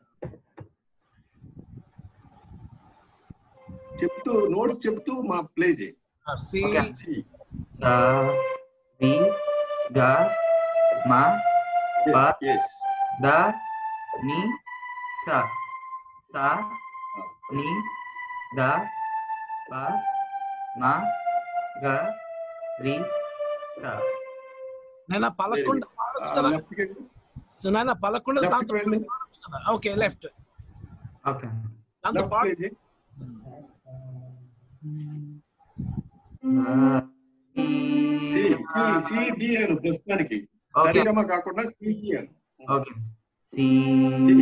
చెప్తూ నోట్స్ చెప్తూ మా ప్లే చేయి ఆ, సి Okay. సి ద ది గ మ బా. ఎస్ ద ని స స ని ద ప మ గ రి స నేను పలకుండా పాడొచ్చు కదా లెఫ్ట్ కి సో నాయన పలకుండా లెఫ్ట్ దాంతో కి వెళ్ళి పాడొచ్చు కదా ఓకే లెఫ్ట్ ఓకే దాంతో లెఫ్ట్ పాడు ప్లే చేయి సి సి సి డి అను ప్రస్తుతానికి ఓకే సరిగమ కాకుండా సి డి అను okay C C.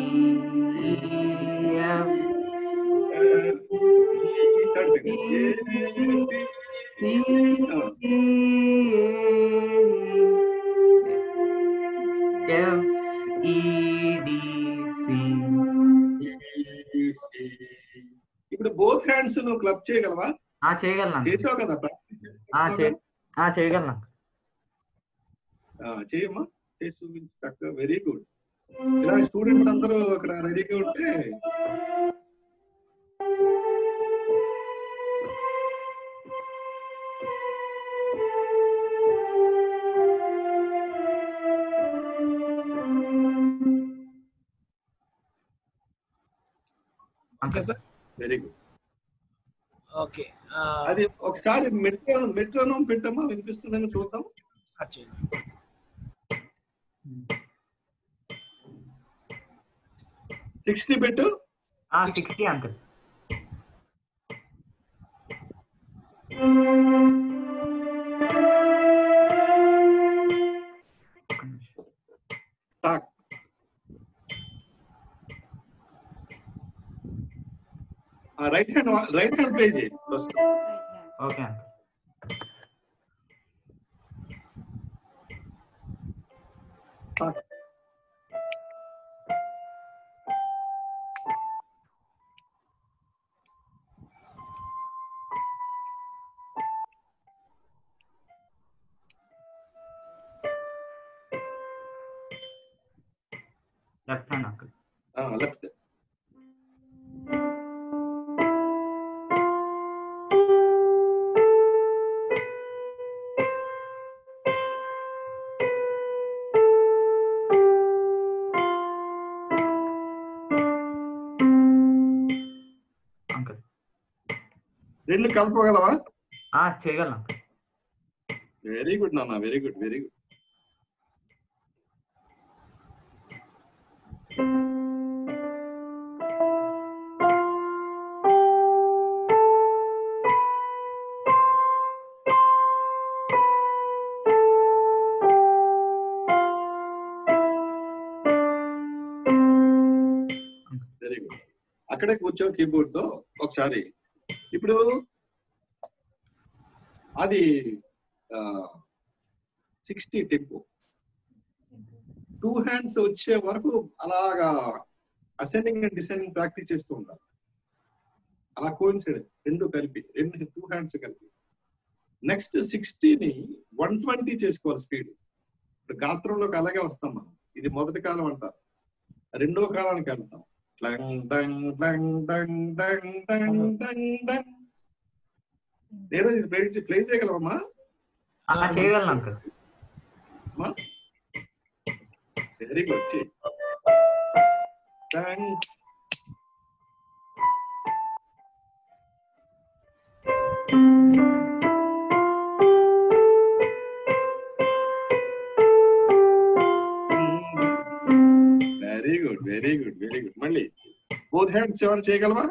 F third finger F E D C ఇప్పుడు బోత్ హ్యాండ్స్ నువ్వు క్లబ్ చేయగలవా ఆ, చేయగలను అంకుల్. చేసావు కదా ప్రాక్టీస్ ఆ, చే- ఆ, చేయగలను అంకుల్. చేయమ్మా చేసి చూపించు చక్కగా వెరీ గుడ్ ఇలా స్టూడెంట్స్ అందరూ అక్కడ రెడీగా ఉంటే okay sir very good okay అది ఒకసారి మెట్రో మెట్రోనం పెట్టమ్మా వినిపిస్తుందని చూద్దాం స్టార్ట్ చేయండి సిక్స్టీ పెట్టు ఆ, సిక్స్టీ అంకుల్ టాక్ right hand right hand play చేయండి ఫస్ట్ ఓకే అంకుల్ టాక్ left hand uncle left uncle రెండు కలుపుకోగలవా ఆ, చేయగలను అంకుల్ వెరీ గుడ్ నాన్న very good very good very good అక్కడే కూర్చో కీబోర్డ్ తో ఒకసారి ఇప్పుడు అది సిక్స్టీ టెంపో టూ హ్యాండ్స్ వచ్చే వరకు అలాగా అసెండింగ్ అండ్ డిసెండింగ్ ప్రాక్టీస్ చేస్తూ ఉండాలి అలా కోయిన్సైడ్ రెండు కలిపి రెండు టూ హ్యాండ్స్ కలిపి నెక్స్ట్ సిక్స్టీని వన్ ట్వంటీ చేసుకోవాలి స్పీడ్ ఇప్పుడు గాత్రంలోకి అలాగే వస్తాం మనం ఇది మొదటి కాలం అంటారు రెండో కాలానికి వెళ్తాం ట్లంగ్ టంగ్ టంగ్ టంగ్ టంగ్ టంగ్ టంగ్ టంగ్ నేను ఇది ప్లే ప్లే చేయగలవమ్మా ఆ, చేయగలను అంకుల్ అమ్మా వెరీ గుడ్ చెయ్యి టంగ్ very good very good very good మళ్ళీ బోత్ హ్యాండ్స్ ఏమైనా చేయగలవా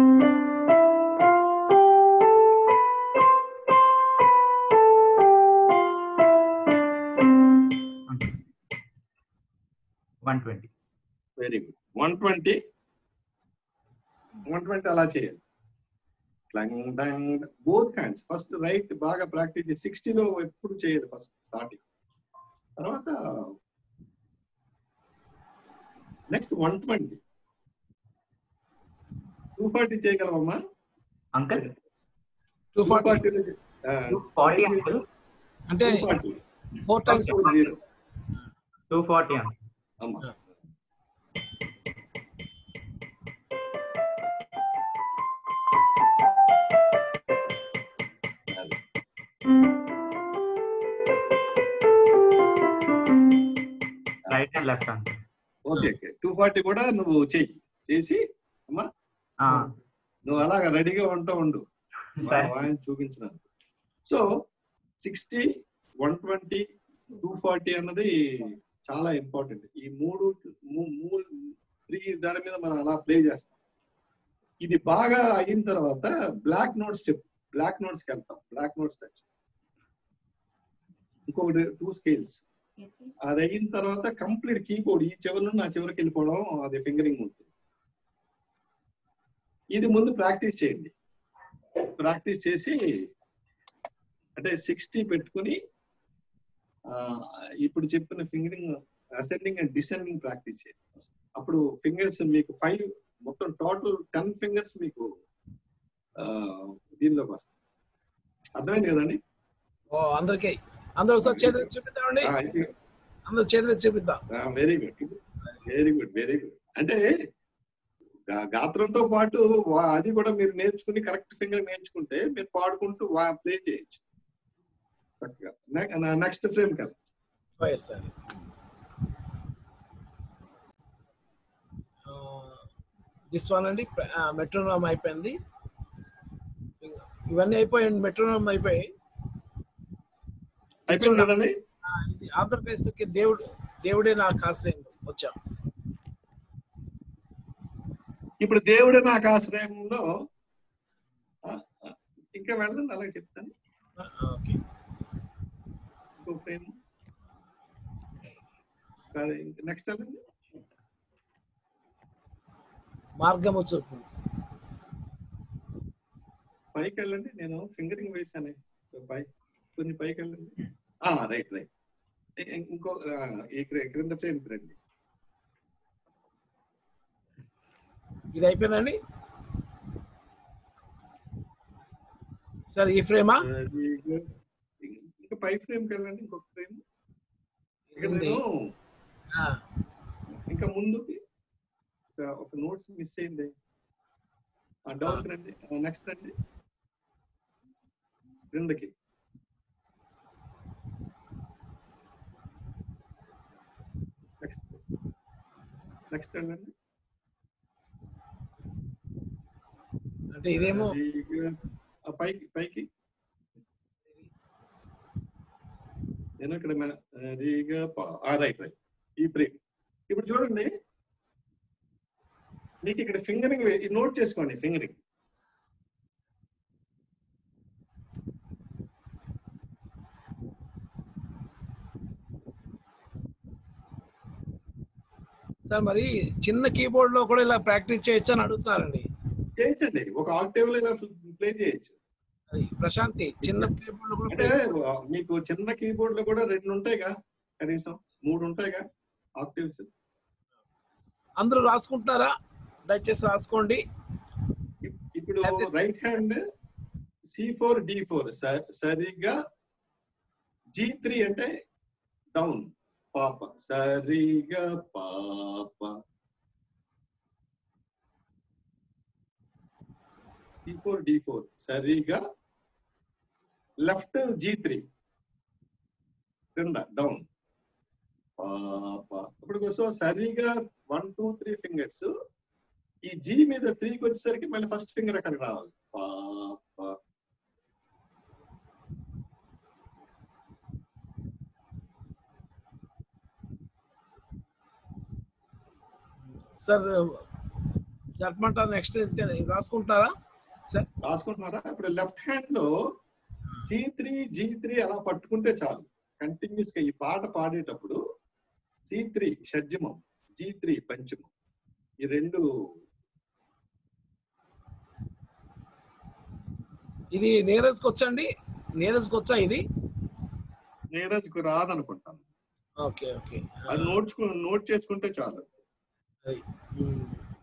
one twenty very good one twenty one twenty అలా చేయాలి బోత్ హ్యాండ్స్ ఫస్ట్ రైట్ బాగా ప్రాక్టీస్ చేసి సిక్స్టీలో ఎప్పుడు చేయాలి ఫస్ట్ స్టార్టింగ్ తర్వాత next one twenty two forty చేయగలవమ్మా uncle two forty forty uncle అంటే four times zero two forty uncle అమ్మా right and left uncle okay okay two forty కూడా నువ్వు చెయ్యి చేసి అమ్మా ఆ, నువ్వు అలాగా రెడీగా ఉంటా ఉండు సరే. ఆయన చూపించినాను so sixty one twenty two forty అన్నది చాలా ఇంపార్టెంట్ ఈ మూడు త్రీ దాని మీద మనం అలా ప్లే చేస్తాం ఇది బాగా అయిన తర్వాత black notes step black notes కి వెళ్తాం బ్లాక్ నోట్స్ టచ్ ఇంకొకటి టూ స్కేల్స్ అది అయిన తర్వాత కంప్లీట్ కీబోర్డ్ ఈ చివరి నుండి ఆ చివరికి వెళ్ళిపోవడం అది ఫింగరింగ్ ఉంటుంది ఇది ముందు ప్రాక్టీస్ చేయండి ప్రాక్టీస్ చేసి అంటే సిక్స్టీ పెట్టుకుని ఆ, ఇప్పుడు చెప్పిన fingering ascending and descending practice చేయండి అప్పుడు ఫింగర్స్ మీకు ఫైవ్ మొత్తం టోటల్ టెన్ ఫింగర్స్ మీకు ఆ, దీనిలోకి వస్తాయి అర్థమైంది కదండి ఓ అందరికి అందరూ ఒకసారి చేతులు చూపిద్దామండి అందరూ చేతులు చూపిద్దాం very good very good very good అంటే గా- గాత్రంతో పాటు వా- అది కూడా మీరు నేర్చుకుని కరెక్ట్ ఫింగర్ నేర్చుకుంటే మీరు పాడుకుంటూ ప్లే చేయొచ్చు చక్కగా నెక్స్ట్ ఫ్రేమ్ కదా ఎస్ సార్ దిస్ వన్ అండి మెట్రోనామ్ అయిపోయింది ఇవన్నీ అయిపోయాయండి మెట్రోనామ్ అయిపోయాయి అయిపోయింది కదండి ఆ, ఇది ఆంధ్రప్రదేశ్కి దేవుడు దేవుడే నాకు ఆశ్రయం వచ్చాం ఇప్పుడు దేవుడు నాకు ఆశ్రయంలో ఆ, ఆ, ఇంకా వెళ్ళండి అలాగే చెప్తాను ఓకే ఇంకో ఫ్రేమ్ నెక్స్ట్ వెళ్ళండి మార్గము చూపు పైకి వెళ్ళండి నేను ఫింగరింగ్ వేసాను పై కొన్ని పైకి వెళ్ళండి రైట్ రైట్ ఇంకో ఆ, ఈ క్రి- క్రింద ఫ్రేమ్ రండి ఇది అయిపోయిందండి సార్ ఈ ఫ్రేమా Very good. ఇంకా పై ఫ్రేమ్ వెళ్ళండి ఇంకొక ఫ్రేమ్ ఇక్కడ ఉంది. నేను ఆ, ఇంకా ముందుకి ఒక- ఒక నోట్స్ మిస్ అయింది ఆ డౌన్ రండి నెక్స్ట్ రండి క్రిందకి నెక్స్ట్ నెక్స్ట్ వెళ్ళండి అంటే ఇదేమో Very good. ఆ పైకి పైకి నేను ఇక్కడ రైట్ రైట్ ఈ ఫ్రేమ్ ఇప్పుడు చూడండి మీకు ఇక్కడ ఫింగరింగ్ నోట్ చేసుకోండి ఫింగరింగ్ సార్ మరి చిన్న కీబోర్డ్ లో కూడా ఇలా ప్రాక్టీస్ చేయొచ్చు అని అడుగుతున్నారండి చేయొచ్చండి ఒక ఆక్టేవ్ లో ప్లే చేయొచ్చు అది ప్రశాంతి చిన్న కీబోర్డ్ లో కూడా అంటే play- మీకు చిన్న కీబోర్డ్ లో కూడా రెండు ఉంటాయిగా కనీసం మూడు ఉంటాయిగా ఆక్టివ్స్ అందరూ రాసుకుంటున్నారా దయచేసి రాసుకోండి ఇప్పుడు right hand C four D four సరిగా జీ త్రీ అంటే డౌన్ పాప సరిగా పాప సి ఫోర్ డి ఫోర్ సరిగా లెఫ్ట్ జీ త్రీ కింద డౌన్ పాప ఇప్పుడు సో సరిగా వన్ టూ త్రీ ఫింగర్స్ ఈ జీ మీద త్రీకి వచ్చేసరికి మళ్ళీ ఫస్ట్ ఫింగర్ అక్కడికి రావాలి పాప సార్ చెప్పమంటారు నెక్స్ట్ రాసుకుంటారా సార్ రాసుకుంటున్నారా ఇప్పుడు లెఫ్ట్ హ్యాండ్ లో సి త్రీ జీ త్రీ అలా పట్టుకుంటే చాలు కంటిన్యూస్ గా ఈ పాట పాడేటప్పుడు సి త్రీ షడ్జమం జీ త్రీ పంచమం ఈ రెండు ఇది నీరజ్కి వచ్చండి నీరజ్కి వచ్చా ఇది నీరజ్ కు రాదనుకుంటాను ఓకే ఓకే అది నోట్చుకు నోట్ చేసుకుంటే చాలు అది hmm.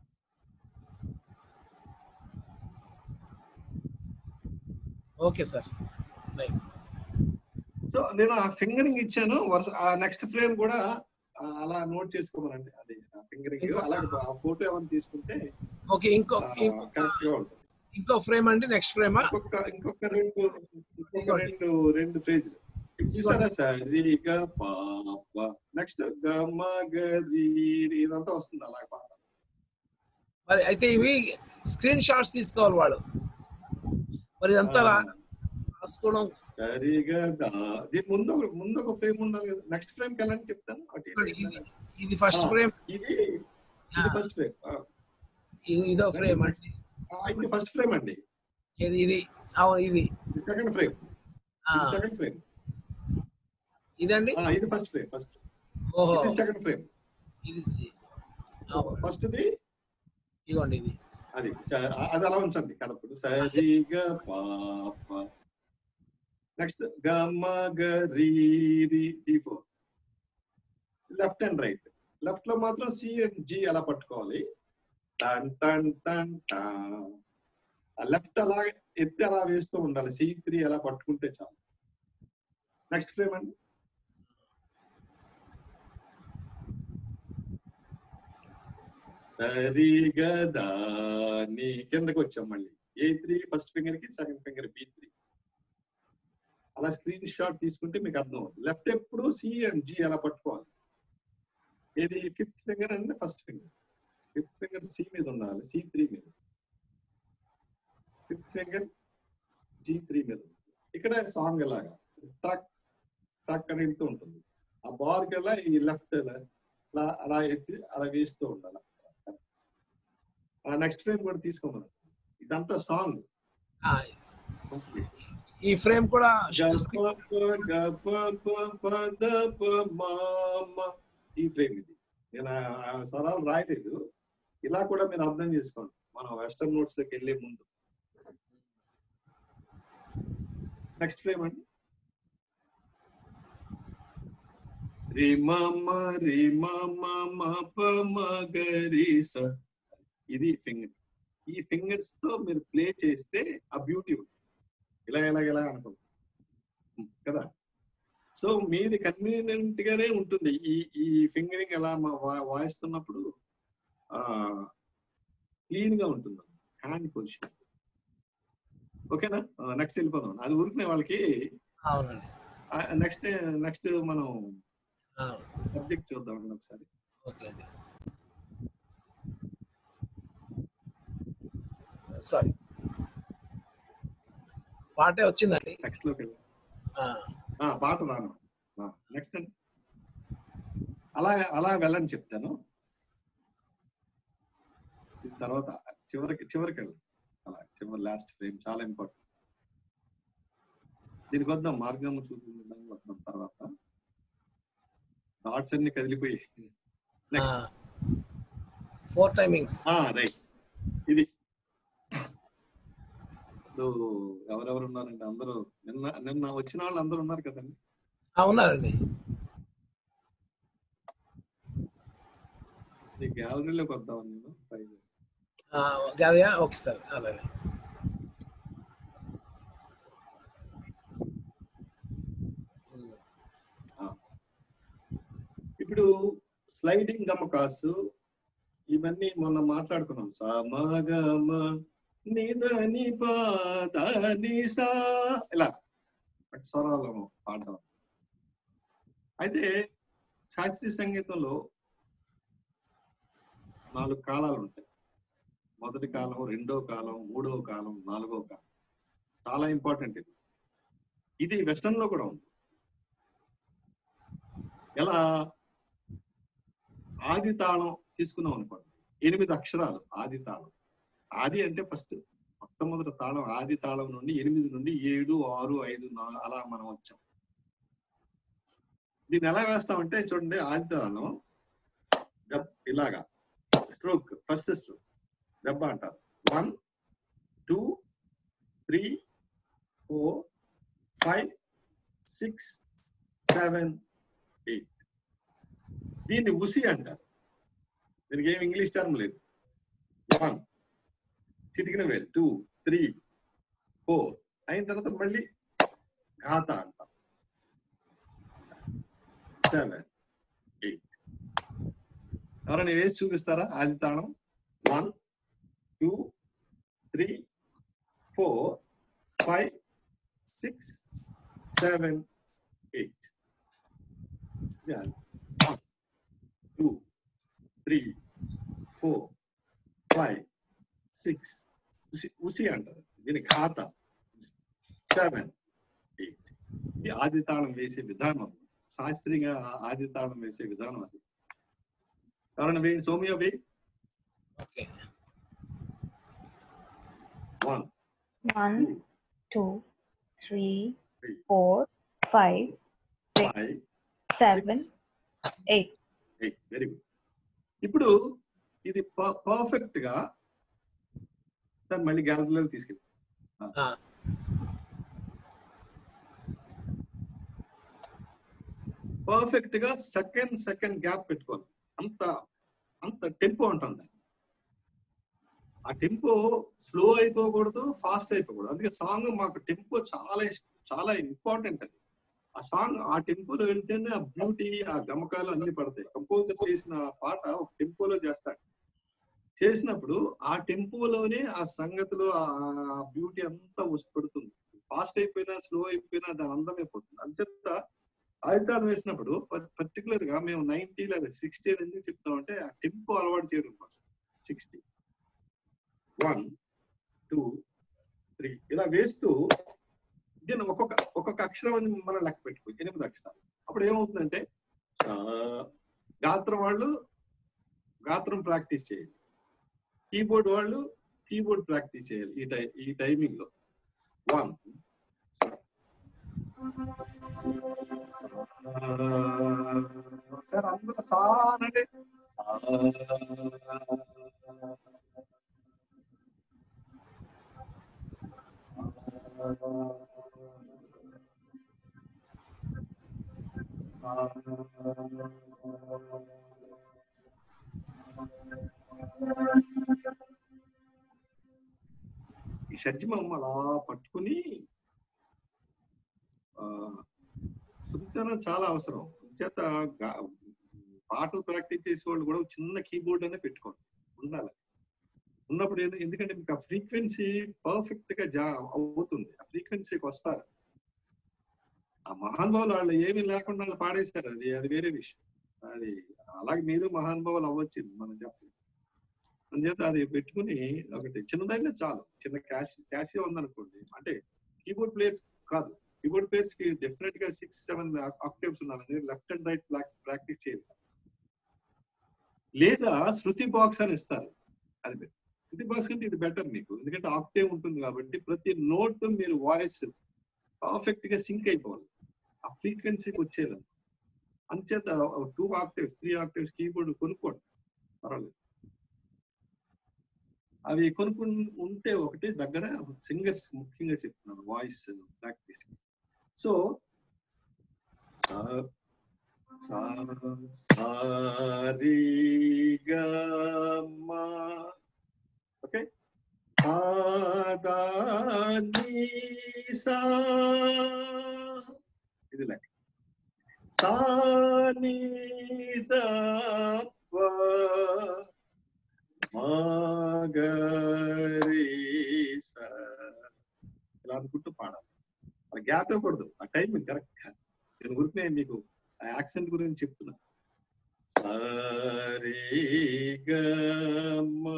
Okay sir right so నేను ఆ ఫింగరింగ్ ఇచ్చాను వరుస ఆ నెక్స్ట్ ఫ్రేమ్ కూడా ఆ, అలా నోట్ చేసుకోమనండి అది ఆ ఫింగరింగ్ అలాగే ఆ ఫోటో ఏమైనా తీసుకుంటే ఓకే ఇంకో ఇంకో- కరెక్ట్ గా ఉంటుంది ఇంకో ఫ్రేమ్ అండి నెక్స్ట్ ఫ్రేమా ఇంకొక ఇంకొక రెండు ఇంకొక రెండు రెండు ఫ్రేజ్లు చూసారా సరిగా పాప నెక్స్ట్ గమ గరి ఇదంతా వస్తుంది అలా పాట మరి అయితే ఇవి స్క్రీన్ షాట్స్ తీసుకోవాలి వాడు మరి ఇదంతా రా- రాసుకోవడం సరిగా దా దీని ముందు ఒక- ముందు ఒక ఫ్రేమ్ ఉండాలి కదా నెక్స్ట్ ఫ్రేమ్ కి వెళ్ళండి చెప్తాను అటు ఇటు ఇది వెళ్ళండి. ఇది ఫస్ట్ ఆ, ఫ్రేమ్ ఇది ఇది ఫస్ట్ ఫ్రేమ్ ఇదో ఫ్రేమ్ అండి ఇది ఫస్ట్ ఫ్రేమ్ అండి ఇది ఇది అవును ఇది ఇది సెకండ్ ఫ్రేమ్ ఆ, ఇది సెకండ్ ఫ్రేమ్ ఇదండి ఇది ఫస్ట్ ఫ్రేమ్ ఫస్ట్ ఓహో ఇది సెకండ్ ఫ్రేమ్ ఇది అవును. ఫస్ట్ ది ఇదిగోండి ఇది అది స- అది అలా ఉంచండి కడపడు సరిగా పాప నెక్స్ట్ గమ గరి D four left and right left లో మాత్రం సి అండ్ జి అలా పట్టుకోవాలి టన్ టన్ టన్ టా లెఫ్ట్ అలా ఎత్తి అలా వేస్తూ ఉండాలి సి త్రీ అలా పట్టుకుంటే చాలు నెక్స్ట్ ఫ్రేమ్ అండి సరి గదా నీ కిందకి వచ్చాం మళ్ళీ ఏ త్రీ ఫస్ట్ ఫింగర్ కి సెకండ్ ఫింగర్ బి త్రీ అలా స్క్రీన్ షాట్ తీసుకుంటే మీకు అర్థం అవుతుంది లెఫ్ట్ ఎప్పుడు సి అండ్ జి అలా పట్టుకోవాలి ఏది fifth finger and first finger fifth finger C మీద ఉండాలి సి త్రీ మీద ఫిఫ్త్ ఫింగర్ జీ త్రీ మీద ఉంది. ఇక్కడ సాంగ్ ఎలాగా టక్ టక్ అని వెళ్తూ ఉంటుంది ఆ బార్ కల్లా ఈ లెఫ్ట్ అలా అలా ఎత్తి అలా వేస్తూ ఉండాలి నెక్స్ట్ ఫ్రేమ్ కూడా తీసుకోమని ఇదంతా సాంగ్ ఆ, ఈ ఫ్రేమ్ కూడా ఈ ఫ్రేమ్ ఇది నేను ఆ- ఆ స్వరాలు రాయలేదు ఇలా కూడా మీరు అర్థం చేసుకోండి మనం వెస్టర్న్ నోట్స్ లోకి వెళ్ళే ముందు నెక్స్ట్ ఫ్రేమ్ అండి రిమమ రిమమ పమ గరిస ఇది ఫింగర్ ఈ ఫింగర్స్ తో మీరు ప్లే చేస్తే ఆ బ్యూటీ ఉంటుంది ఇలా ఇలా ఇలా అనుకుంటాం కదా సో మీది కన్వీనియంట్ గానే ఉంటుంది ఈ ఈ ఫింగరింగ్ ఎలా మా వా- వాయిస్తున్నప్పుడు ఆ క్లీన్ గా ఉంటుంది హ్యాండ్ పొజిషన్ ఓకేనా నెక్స్ట్ వెళ్ళిపోదాం అది ఊరికినే వాళ్ళకి అవునండి నెక్స్ట్ నెక్స్ట్ మనం ఆ, సబ్జెక్ట్ చూద్దాం ఒకసారి ఓకే అండి సారీ పాటే వచ్చిందండి నెక్స్ట్ లోకి వెళ్దాం ఆ, ఆ, పాట రాను నెక్స్ట్ అండి అలా అలా వెళ్ళని చెప్తాను దీని తర్వాత చివరికి చివరికి వెళ్ళం అలా చివరి లాస్ట్ ఫ్రేమ్ చాలా ఇంపార్టెంట్ దీనికి వద్దాం మార్గం చూపించడానికి వద్దాం తర్వాత డాట్స్ అన్ని కదిలిపోయి నెక్స్ట్ ఫోర్ టైమింగ్స్ రైట్ ఇది ఇప్పుడు ఎవరెవరు ఉన్నారండి అందరూ నిన్న నిన్న వచ్చిన వాళ్ళు అందరూ ఉన్నారు కదండి ఆ, ఉన్నారండి ఈ గ్యాలరీలోకి వద్దాం నేను ట్రై చేస్తాను ఆ, గదయా ఓకే సార్ అలాగే ఇప్పుడు స్లైడింగ్ గమకాసు ఇవన్నీ మొన్న మాట్లాడుకున్నాం సమగమ నిదని పాద నిసా ఇలా స్వరాలు పాడడం అయితే శాస్త్రీయ సంగీతంలో నాలుగు కాలాలు ఉంటాయి మొదటి కాలం రెండో కాలం మూడో కాలం నాలుగో కాలం చాలా ఇంపార్టెంట్ ఇది ఇది వెస్టర్న్ లో కూడా ఉంది ఎలా ఆది తాళం తీసుకున్నాం అనుకోండి ఎనిమిది అక్షరాలు ఆది తాళం ఆది అంటే ఫస్ట్ మొట్టమొదటి తాళం ఆది తాళం నుండి ఎనిమిది నుండి ఏడు ఆరు ఐదు నాలుగు అలా మనం వచ్చాం దీన్ని ఎలా వేస్తామంటే చూడండి ఆది తాళం దెబ్ ఇలాగా స్ట్రోక్ ఫస్ట్ స్ట్రోక్ దెబ్బ అంటారు one two three four five six seven eight దీన్ని ఉసి అంటారు దీనికి ఏం ఇంగ్లీష్ టర్మ్ లేదు వన్ చిటికిన వేలు టూ త్రీ ఫోర్ అయిన తర్వాత మళ్ళీ ఘాత అంటాం సెవెన్ ఎయిట్ ఎవరైనా వేసి చూపిస్తారా ఆది తాళం one two three four five six seven eight two three four five six ఉసి అంటారు దీని ఖాతా సెవెన్ ఎయిట్ ఇది ఆది తాళం వేసే విధానం శాస్త్రీయంగా ఆది తాళం వేసే విధానం అది ఎవరైనా వేయండి సోమియా వేయి okay one One, two, three, four, five, six, five seven, eight. Eight very good ఇప్పుడు ఇది పర్ఫెక్ట్ గా సార్ మళ్ళీ గ్యాలరీలోకి తీసుకెళ్ళి ఆ, పర్ఫెక్ట్ గా సెకండ్ సెకండ్ గ్యాప్ పెట్టుకోవాలి అంత అంత టెంపో ఉంటుంది ఆ టెంపో స్లో అయిపోకూడదు ఫాస్ట్ అయిపోకూడదు అందుకే సాంగ్ మాకు టెంపో చాలా ఇష్టం చాలా ఇంపార్టెంట్ అది ఆ సాంగ్ ఆ టెంపోలో వెళ్తేనే ఆ బ్యూటీ ఆ గమకాలు అన్ని పడతాయి కంపోజర్ చేసిన పాట ఒక టెంపోలో చేస్తాడు చేసినప్పుడు ఆ టెంపోలోనే ఆ సంగతిలో ఆ బ్యూటీ అంతా వస్తుపడుతుంది ఫాస్ట్ అయిపోయినా స్లో అయిపోయినా దాని అందమైపోతుంది అంతేత ఆయుధాలు వేసినప్పుడు పర్టికులర్ గా మేము నైన్టీ లేదా సిక్స్టీ అని ఎందుకు చెప్తామంటే ఆ టెంపో అలవాటు చేయడం కోసం సిక్స్టీ వన్ టూ త్రీ ఇలా వేస్తూ దీన్ని ఒక్కొక్క ఒక్కొక్క అక్షరం అని మనం లెక్క పెట్టుకో ఎనిమిది అక్షరాలు అప్పుడు ఏమవుతుందంటే ఆ, గాత్రం వాళ్ళు గాత్రం ప్రాక్టీస్ చేయాలి కీబోర్డ్ వాళ్ళు కీబోర్డ్ ప్రాక్టీస్ చేయాలి ఈ టై ఈ టైమింగ్ లో వన్ సార్ అందరూ సానండి ఈ షడ్జమం అలా పట్టుకుని ఆ, శుద్ధితనం చాలా అవసరం చేత గా- పాటలు ప్రాక్టీస్ చేసే వాళ్ళు కూడా ఒక చిన్న కీబోర్డ్ అనే పెట్టుకోండి ఉండాలి ఉన్నప్పుడు ఏంది- ఎందుకంటే మీకు ఆ ఫ్రీక్వెన్సీ పర్ఫెక్ట్ గా జా అవుతుంది ఆ ఫ్రీక్వెన్సీకి వస్తారు ఆ మహానుభావులు వాళ్ళు ఏమీ లేకుండా వాళ్ళు పాడేశారు అది అది వేరే విషయం అది అలాగే మీరు మహానుభావులు అవ్వచ్చు మనం చెప్పలేదు చేత అది పెట్టుకుని ఒకటి చిన్నదైనా చాలు చిన్న క్యాష్ క్యాష్ ఉందనుకోండి అంటే కీబోర్డ్ ప్లేయర్స్ కాదు కీబోర్డ్ ప్లేయర్స్ కి డెఫినెట్ గా సిక్స్ సెవెన్ ఆక్టివ్స్ ఉండాలని లెఫ్ట్ అండ్ రైట్ ప్రాక్టీస్ చేయాలి లేదా శృతి బాక్స్ అని ఇస్తారు అది బె- శృతి బాక్స్ కంటే ఇది బెటర్ మీకు ఎందుకంటే ఆక్టేవ్ ఉంటుంది కాబట్టి ప్రతి నోట్ మీరు వాయిస్ పర్ఫెక్ట్ గా సింక్ అయిపోవాలి ఆ ఫ్రీక్వెన్సీకి వచ్చేయాలి అందుచేత two octaves three octaves keyboard కొనుక్కోండి పర్వాలేదు అవి కొనుక్కు ఉంటే ఒకటి దగ్గర సింగర్స్ ముఖ్యంగా చెప్తున్నాను వాయిస్ ప్రాక్టీస్ సో ఓకే ఇది లెక్క సాని మాగరి ఇలా అనుకుంటూ పాడాలి ఆ గ్యాప్ ఇవ్వకూడదు ఆ టైం కరెక్ట్ నేను ఊరికే మీకు ఆ యాక్సెంట్ గురించి చెప్తున్నా సరి గమ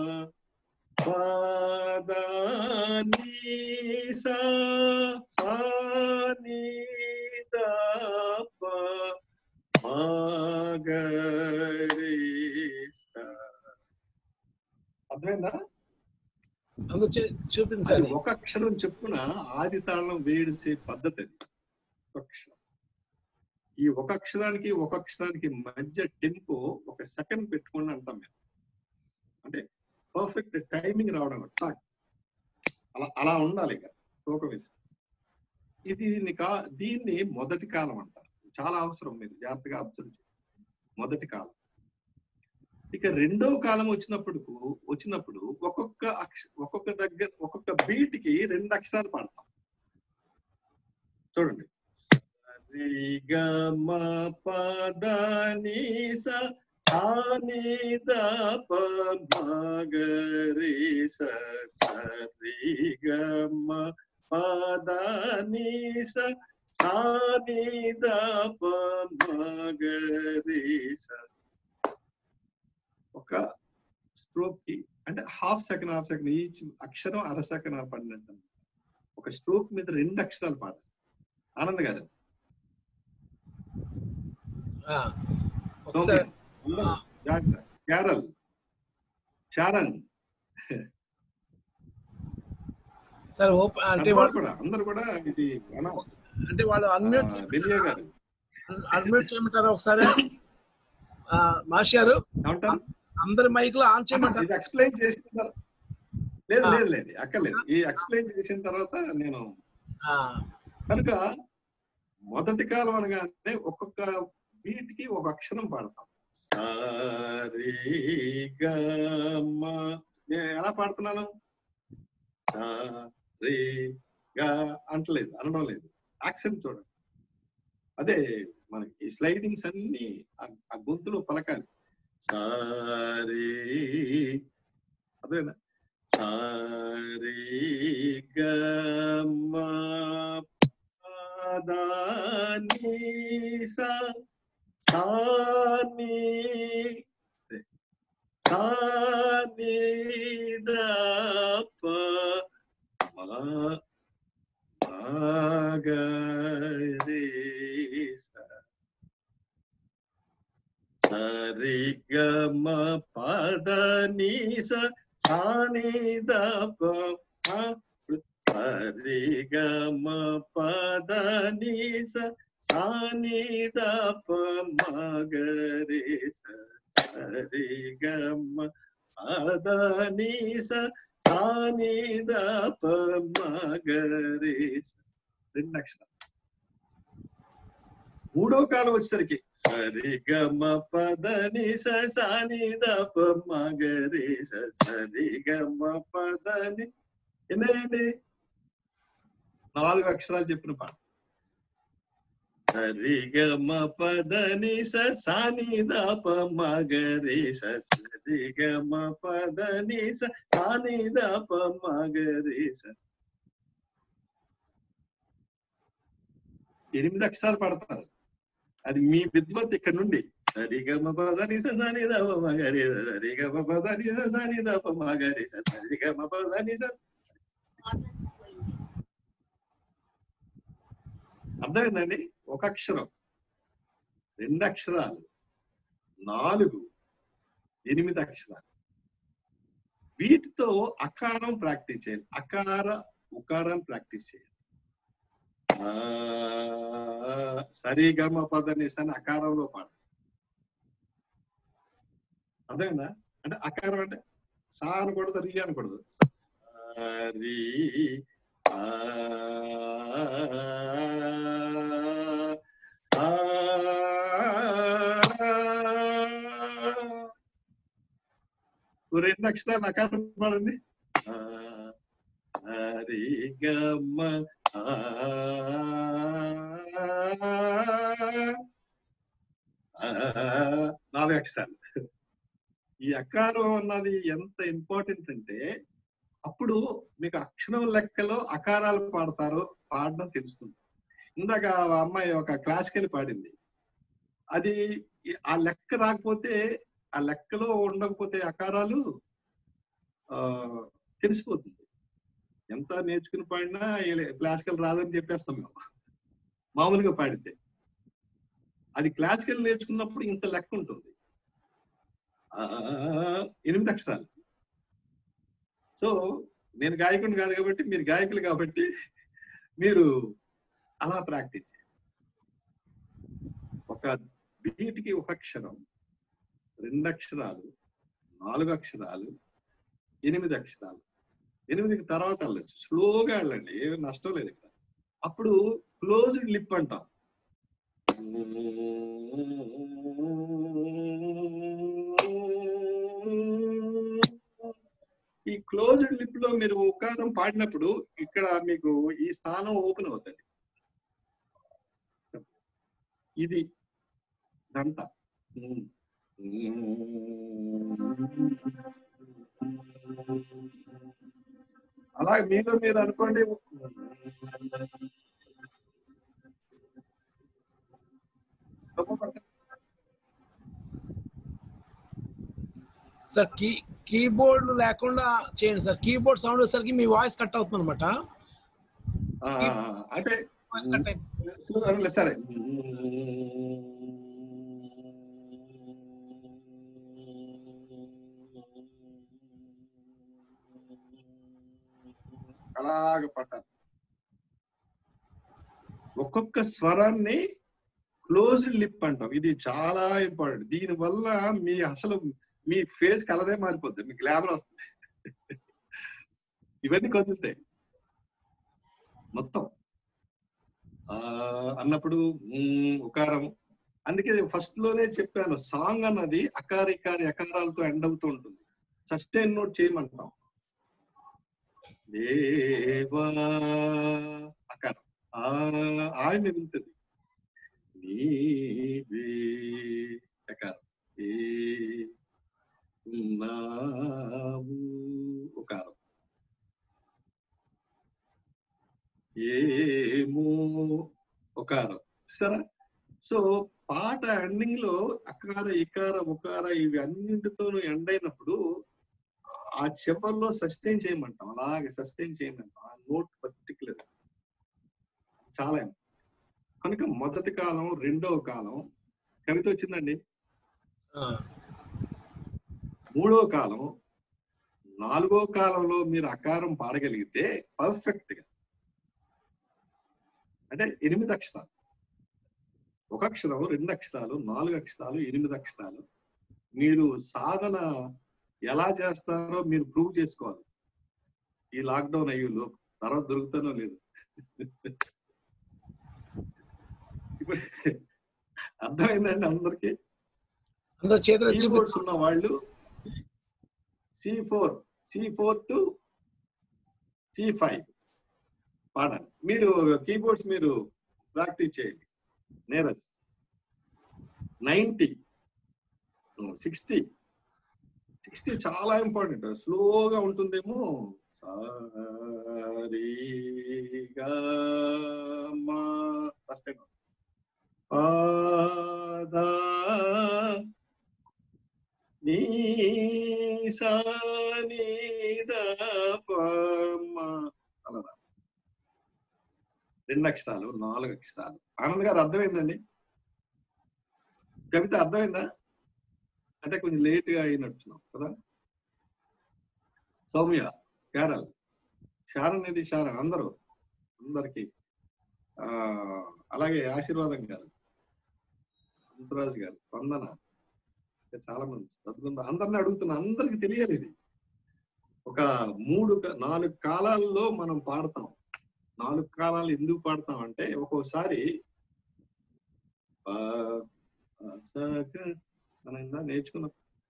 పద ని సా సా ని ద ప మా గ రి సా. అర్థమైందా అందుకు చూ- అది చూపించాలి ఒక అక్షరం చెప్పున ఆది తాళం వేడిసే పద్ధతి అది ఒక అక్షరం ఈ ఒక అక్షరానికి ఒక అక్షరానికి మధ్య టెంపో ఒక సెకండ్ పెట్టుకోండి అంటాం మేము అంటే పర్ఫెక్ట్ టైమింగ్ రావడం అన్నమాట. టాక్. అలా అలా ఉండాలి ఇక తూకం వేసి ఇది దీన్ని కా దీన్ని మొదటి కాలం అంటారు చాలా అవసరం మీరు జాగ్రత్తగా అబ్జర్వ్ చేయండి మొదటి కాలం ఇక రెండవ కాలం వచ్చినప్పుడు వచ్చినప్పుడు ఒక్కొక్క అక్ష ఒక్కొక్క దగ్గర ఒక్కొక్క బీట్ కి రెండు అక్షరాలు పాడతాం చూడండి రి గ మ ప ద ని స సా ని ద ప మ గ రి స స రి గ మ ప ద ని స సా ని ద ప మ గ రి స ఒక స్ట్రోక్ కి అంటే half second half second each అక్షరం అర సెకండ్ పడినట్టు ఒక స్ట్రోక్ మీద రెండు అక్షరాలు పాడాలి ఆనంద్ గారు ఆ, ఒకసారి అందరూ జాగ్రత్త. క్యారల్ షారన్ సార్ ఓపెన్ అంటే అందరూ వాళ్ళు కూడా అందరూ కూడా ఇది అన- అంటే వాళ్ళు అన్మ్యూట్ ఆ, బెలియా గారు అన్మ్యూట్ చేయమంటారా ఒకసారి ఆ, మాషి గారు ఏమంటారు అందరి మైక్ లో ఆన్ ఆహా, చేయమంటారు ఇది ఎక్స్ప్లెయిన్ చేసిన తర్వాత లేదు ఆ. లేదు లేదు అక్కర్లేదు ఈ ఎక్స్ప్లెయిన్ చేసిన తర్వాత నేను ఆ, కనుక మొదటి కాలం అనగానే ఒక్కొక్క బీట్ కి ఒక అక్షరం పాడతాం సా, రి, గ, మ. నేను ఎలా పాడుతున్నాను సా, రే గా అంటలేదు అనడం లేదు యాక్సెంట్ చూడండి అదే మనకి స్లైడింగ్స్ అన్ని ఆ- ఆ గొంతులో పలకాలి సారీ అదేనా సారీ గమ పదాని సా సాని సాని దప మా మాగరి సా సరి గమ పద ని స సాని దప సరి గమ పద ని స సాని దప మగరి సరి గమ పద ని స సాని దప మగరి రెండు అక్షరాలు మూడో కాలం వచ్చేసరికి సరి గమ పదని సని దప మగరి సరి గమ పదని ఎన్నయ్యండి నాలుగు అక్షరాలు చెప్పిన పాట సరి గమ పదని సని దప మగరి సరి గమ పదని సని దప మగరి ఎనిమిది అక్షరాలు పడతారు అది మీ విద్వత్ ఇక్కడ నుండి సరిగమ పదని సని దప మగరి సరిగమ పదని సని దప మగరి సరిగమ పదని స అర్థమైందండి ఒక అక్షరం రెండు అక్షరాలు నాలుగు ఎనిమిది అక్షరాలు వీటితో అకారం ప్రాక్టీస్ చేయాలి అకార ఉకారాలు ప్రాక్టీస్ చేయాలి ఆ, సరిగమ పదనిస అని అకారంలో పాడు అర్థమైందా అంటే అకారం అంటే సా అనకూడదు రి అనకూడదు సరి ఆ, ఆ, ఓ రెండు అక్షరాలు అకారం పాడండి ఆ, సరి గమ ఆ, ఆ, నాలుగు అక్షరాలు ఈ అకారం అన్నది ఎంత ఇంపార్టెంట్ అంటే అప్పుడు మీకు అక్షరం లెక్కలో అకారాలు పాడతారో పాడడం తెలుస్తుంది ఇందాక ఆ అమ్మాయి ఒక క్లాస్కి వెళ్ళి పాడింది అది ఈ- ఆ లెక్క రాకపోతే ఆ లెక్కలో ఉండకపోతే అకారాలు ఆ తెలిసిపోతుంది ఎంత నేర్చుకుని పాడినా క్లాసికల్ రాదని చెప్పేస్తాం మేము మామూలుగా పాడితే అది క్లాసికల్ నేర్చుకున్నప్పుడు ఇంత లెక్క ఉంటుంది ఆ, ఎనిమిది అక్షరాలు సో నేను గాయకుడిని కాదు కాబట్టి మీరు గాయకులు కాబట్టి మీరు అలా ప్రాక్టీస్ చేయండి ఒక బీట్కి ఒక అక్షరం రెండు అక్షరాలు నాలుగు అక్షరాలు ఎనిమిది అక్షరాలు ఎనిమిదికి తర్వాత వెళ్ళచ్చు స్లోగా వెళ్ళండి ఏం నష్టం లేదు ఇక్కడ అప్పుడు క్లోజ్డ్ లిప్ అంటాం ఈ క్లోజ్డ్ లిప్ లో మీరు ఉకారం పాడినప్పుడు ఇక్కడ మీకు ఈ స్థానం ఓపెన్ అవుతుంది ఇది దంత అలా మీలో మీరు అనుకోండి సార్ కీ కీబోర్డ్ లేకుండా చేయండి సార్ కీబోర్డ్ సౌండ్ వచ్చేసరికి మీ వాయిస్ కట్ అవుతుంది అనమాట ఆ, ఆ, ఆ, అంటే వాయిస్ కట్ అయిపోతుంది సరే అలాగ పట్టాలి ఒక్కొక్క స్వరాన్ని క్లోజ్డ్ లిప్ అంటాం ఇది చాలా ఇంపార్టెంట్ దీని వల్ల మీ అసలు మీ ఫేస్ కలరే మారిపోద్ది మీకు గ్లామర్ వస్తుంది ఇవన్నీ కదులుతాయి మొత్తం ఆ అన్నప్పుడు మ్మ్, ఉకారం అందుకే ఫస్ట్ లోనే చెప్పాను సాంగ్ అన్నది అకారికారి అకారాలతో ఎండ్ అవుతూ ఉంటుంది సస్టైన్ నోట్ చేయమంటాం దేవా అక్కడ ఆయన మిగులుతుంది నీవే అకారం ఏ ఉన్నావు ఒకారం ఏమో ఒకారం చూసారా సో పాట ఎండింగ్ లో అకార ఇకార ఉకార ఇవి అన్నింటితోనూ ఎండ్ అయినప్పుడు ఆ చివరిలో సస్టైన్ చేయమంటాం అలాగే సస్టైన్ చేయమంటాం ఆ నోట్ పర్టికులర్ చాలా కనుక మొదటి కాలం రెండవ కాలం కవిత వచ్చిందండి మూడో కాలం నాలుగో కాలంలో మీరు అకారం పాడగలిగితే పర్ఫెక్ట్ గా అంటే ఎనిమిది అక్షరాలు ఒక అక్షరం రెండు అక్షరాలు నాలుగు అక్షరాలు ఎనిమిది అక్షరాలు మీరు సాధన ఎలా చేస్తారో మీరు ప్రూవ్ చేసుకోవాలి ఈ లాక్డౌన్ అయ్యేలో తర్వాత దొరుకుతానో లేదు ఇప్పుడు అర్థమైందండి అందరికి అందరు చేతులు వచ్చి కీబోర్డ్స్ ఉన్న వాళ్ళు C four C four to C five పాడండి మీరు కీబోర్డ్స్ మీరు ప్రాక్టీస్ చేయండి నేరజ్ నైంటీ సిక్స్టీ సిక్స్టీ చాలా ఇంపార్టెంట్ స్లోగా ఉంటుందేమో సారీగా మా ఫస్ట్ టైం పాదా నీ సా నీ దా ప మా అలా రా. రెండు అక్షరాలు నాలుగు అక్షరాలు ఆనంద్ గారు అర్థమైందండి కవిత అర్థమైందా అంటే కొంచెం లేట్ గా అయినట్టున్నాం కదా సౌమ్య కేరళ్ షారన్ అనేది షారన్ అందరూ అందరికి ఆ అలాగే ఆశీర్వాదం గారు అంతరాజు గారు వందన ఇంకా చాలా మంది బతుకున్న అందరిని అడుగుతున్నా అందరికి తెలియాలి ఇది ఒక మూడు క- నాలుగు కాలాల్లో మనం పాడతాం నాలుగు కాలాలు ఎందుకు పాడతాం అంటే ఒక్కోసారి ఆ, ఆ, సగ మనం ఇందా నేర్చుకున్నాం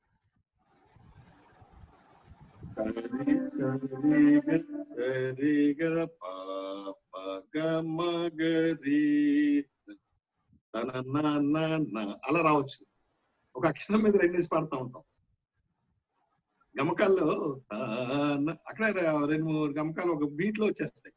సరి సరిగ సరిగ పాప గమ గరి తన నా నా నా అలా రావచ్చు ఒక అక్షరం మీద రెండేసి పాడుతూ ఉంటాం గమకాల్లో తాన అక్కడ రెండు మూడు గమకాలు ఒక బీట్ లో వచ్చేస్తాయి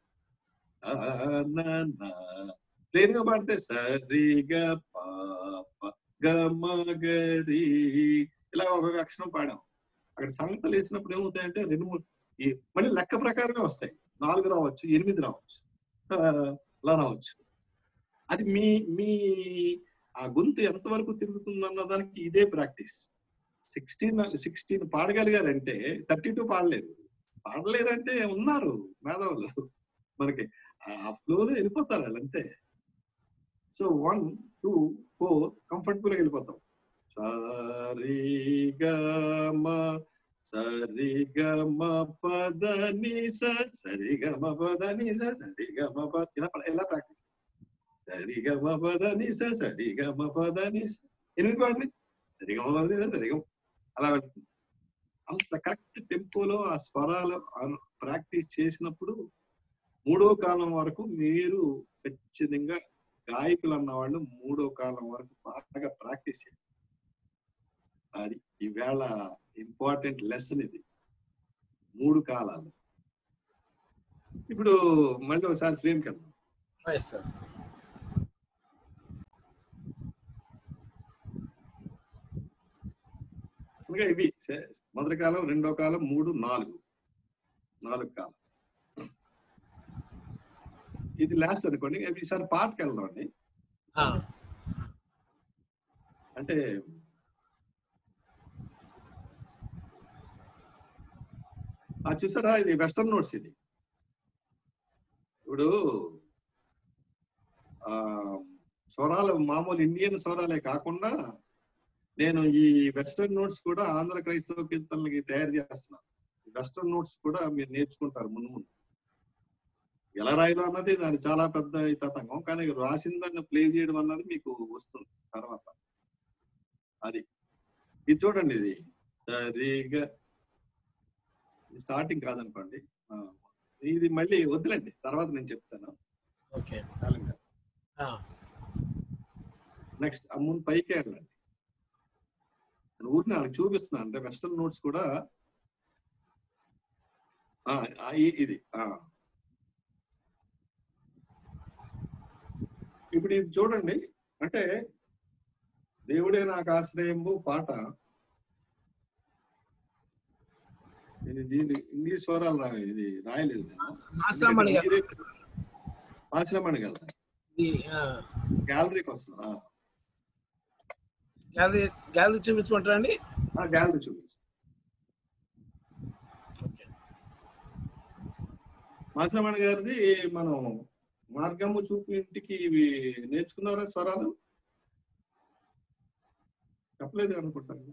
ప్లేన్ గా పాడితే సరిగా పాప గమగరి ఇలా ఒక్కొక్క అక్షరం పాడాం అక్కడ సంగతులు వేసినప్పుడు ఏమవుతాయంటే రెండు మూడు ఈ మళ్ళీ లెక్క ప్రకారమే వస్తాయి నాలుగు రావచ్చు ఎనిమిది రావచ్చు ఆ, అలా రావచ్చు అది మీ మీ ఆ గొంతు ఎంతవరకు తిరుగుతుందన్న దానికి ఇదే ప్రాక్టీస్ సిక్స్టీన్ సిక్స్టీన్ పాడగలిగారంటే థర్టీ టూ పాడలేరు పాడలేరంటే ఉన్నారు మేధావులు మనకి ఆ ఫ్లోలో వెళ్ళిపోతారు వాళ్ళు అంతే so one two four comfortable గా వెళ్ళిపోతాం సరిగమ సరిగమ పద ని స సరిగమ పద ని స సరిగమ పద ఇలా పడ- ఇలా ప్రాక్టీస్ సరిగమ పద ని స సరిగమ పద ని స ఎనిమిది పాడండి సరిగమ పద ని స సరిగమ అలా వెళ్తుంది అంత కరెక్ట్ టెంపోలో ఆ స్వరాలు ప్రాక్టీస్ చేసినప్పుడు మూడో కాలం వరకు మీరు ఖచ్చితంగా గాయకులు అన్న వాళ్ళు మూడో కాలం వరకు బాగా ప్రాక్టీస్ చేయాలి అది ఈవేళ ఇంపార్టెంట్ లెసన్ ఇది మూడు కాలాలు ఇప్పుడు మళ్ళీ ఒకసారి ఫ్రేమ్కి వెళ్దాం Right, sir. ఇంకా ఇవి సే- మొదటి కాలం రెండో కాలం మూడు నాలుగు నాలుగు కాలం ఇది లాస్ట్ అనుకోండి ఈసారి పాటకి వెళ్దాం అండి ఆ, అంటే ఆ చూసారా ఇది వెస్టర్న్ నోట్స్ ఇది ఇప్పుడు ఆ స్వరాలు మామూలు ఇండియన్ స్వరాలే కాకుండా నేను ఈ వెస్టర్న్ నోట్స్ కూడా ఆంధ్ర క్రైస్తవ కీర్తనలకి తయారు చేస్తున్నాను వెస్టర్న్ నోట్స్ కూడా మీరు నేర్చుకుంటారు ముందు ముందు ఎలా రాయాలో అన్నది దాని చాలా పెద్ద తతంగం కానీ రాసిన దాన్ని ప్లే చేయడం అన్నది మీకు వస్తుంది తర్వాత అది ఇది చూడండి ఇది సరిగా స్టార్టింగ్ కాదనుకోండి ఆ, ఇది మళ్ళీ వద్దులేండి తర్వాత నేను చెప్తాను ఓకే నెక్స్ట్ ఆ ముందు పైకి వెళ్ళండి నేను ఊరిని వాళ్ళకి చూపిస్తున్నాను అంటే వెస్టర్న్ నోట్స్ కూడా ఆ, ఆ, ఈ- ఇది ఆ. ఇప్పుడు ఇది చూడండి అంటే దేవుడే నాకు ఆశ్రయంబు పాట నేను దీని ఇంగ్లీష్ స్వరాలు రా ఇది రాయలేదు నేను. ఆశ్రమణి గారు. మీరే- ఆశ్రమణి గారు ఈ, ఆ, గ్యాలరీకి వస్తుందా గ్యాలరీ గ్యాలరీ చూపించమంటారా అండి గ్యాలరీ చూపించు మాసరమణ గారిది మనం మార్గము చూపు ఇంటికి ఇవి నేర్చుకున్నారా స్వరాలు చెప్పలేదు అనుకుంటాను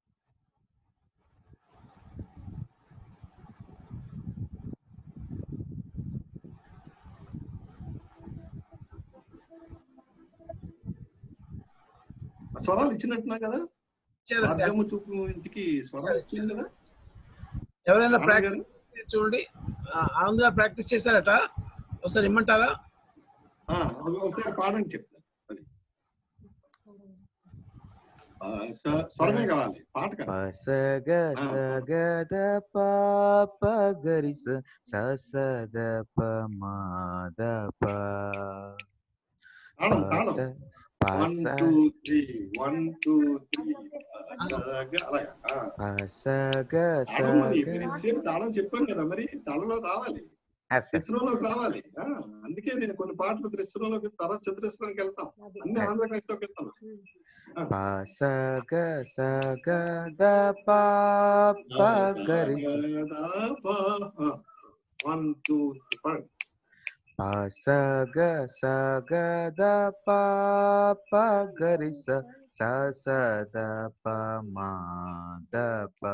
ఆ స్వరాలు ఇచ్చినట్టున్నా కదా ఇచ్చారండి. మార్గము చూపు ఇంటికి స్వరాలు ఇచ్చింది కదా ఎవరైనా ఆనంద్ ప్రాక్టీస్ చూడండి ఆ, ఆనంద్ గారు ప్రాక్టీస్ చేశారట ఒకసారి ఇమ్మంటారా ఆ, ఒక- ఒకసారి పాడండి చెప్తాను అది ఆ, స- స్వరమే కావాలి పాట కాదు సగ సగ ద పాప గరి స స స ద ప మా ద ప తాళం ప తాళం స ప వన్ స two three one two three అలాగా ఆ. ప సగ తాళం మరి సగ మీరు ఇంతసేపు తాళం చెప్పాను కదా మరి తాళంలో రావాలి త్రిశూలంలోకి రావాలి ఆ, అందుకే నేను కొన్ని పాటలు త్రిశూలంలోకి తర్వాత చతురస్రానికి వెళ్తాం అన్ని ఆంధ్ర క్రైస్తవకి వెళ్తాం ప సగ సగ ద పాప గరి స వన్ టూ పాడండి ప సగ సగ ద పాప గరి స స స ద ప మా ద ప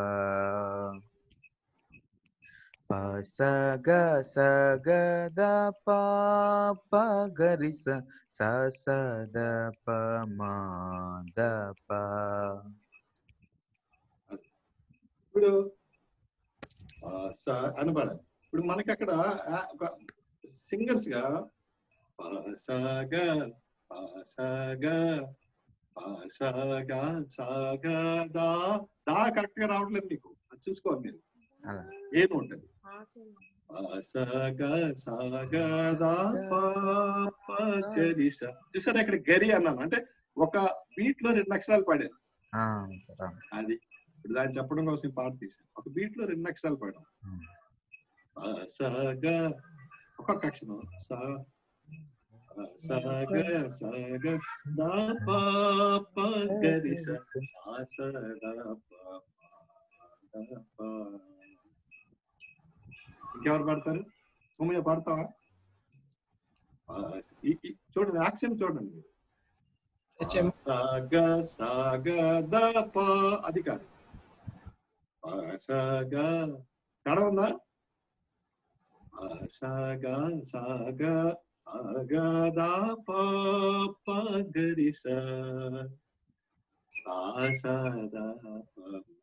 ప సగ సగ ద పాప గరి స స స ద ప మా ద ప ఇప్పుడు ఆ, స- అని పాడాలి ఇప్పుడు మనకి అక్కడ ఆ, ఒక సింగర్స్ గా ప, స, గ, ప, స, గ, ప, స, గ, స, గ, దా దా కరెక్ట్ గా రావట్లేదు మీకు అది చూసుకోవాలి మీరు అలా ఏను ఉంటుంది ప, స, గ, స, గ, దా ప, ప, గరి స చూసారా ఇక్కడ గరి అన్నాను అంటే ఒక బీట్ లో రెండు అక్షరాలు పాడాను ఆ, సరే. అది ఇప్పుడు దాన్ని చెప్పడం కోసం ఈ పాట తీసాను ఒక బీట్ లో రెండు అక్షరాలు పాడాం ఆ, స గ ఒక్కొక్క అక్షరం స ఆ, స గ స గ ద ప ప గ రి స స స ద ప ప ద ప ఇంకెవరు పాడతారు సోమయ్య పాడతావా ఆ, ఈ- ఈ- చూడండి యాక్షన్ చూడండి హెచ్ఎం స గ స గ ద ప అది కాదు ప స గ తేడా ఉందా ప స గ స గ స గ ద ప ప గ రి స స స ద ప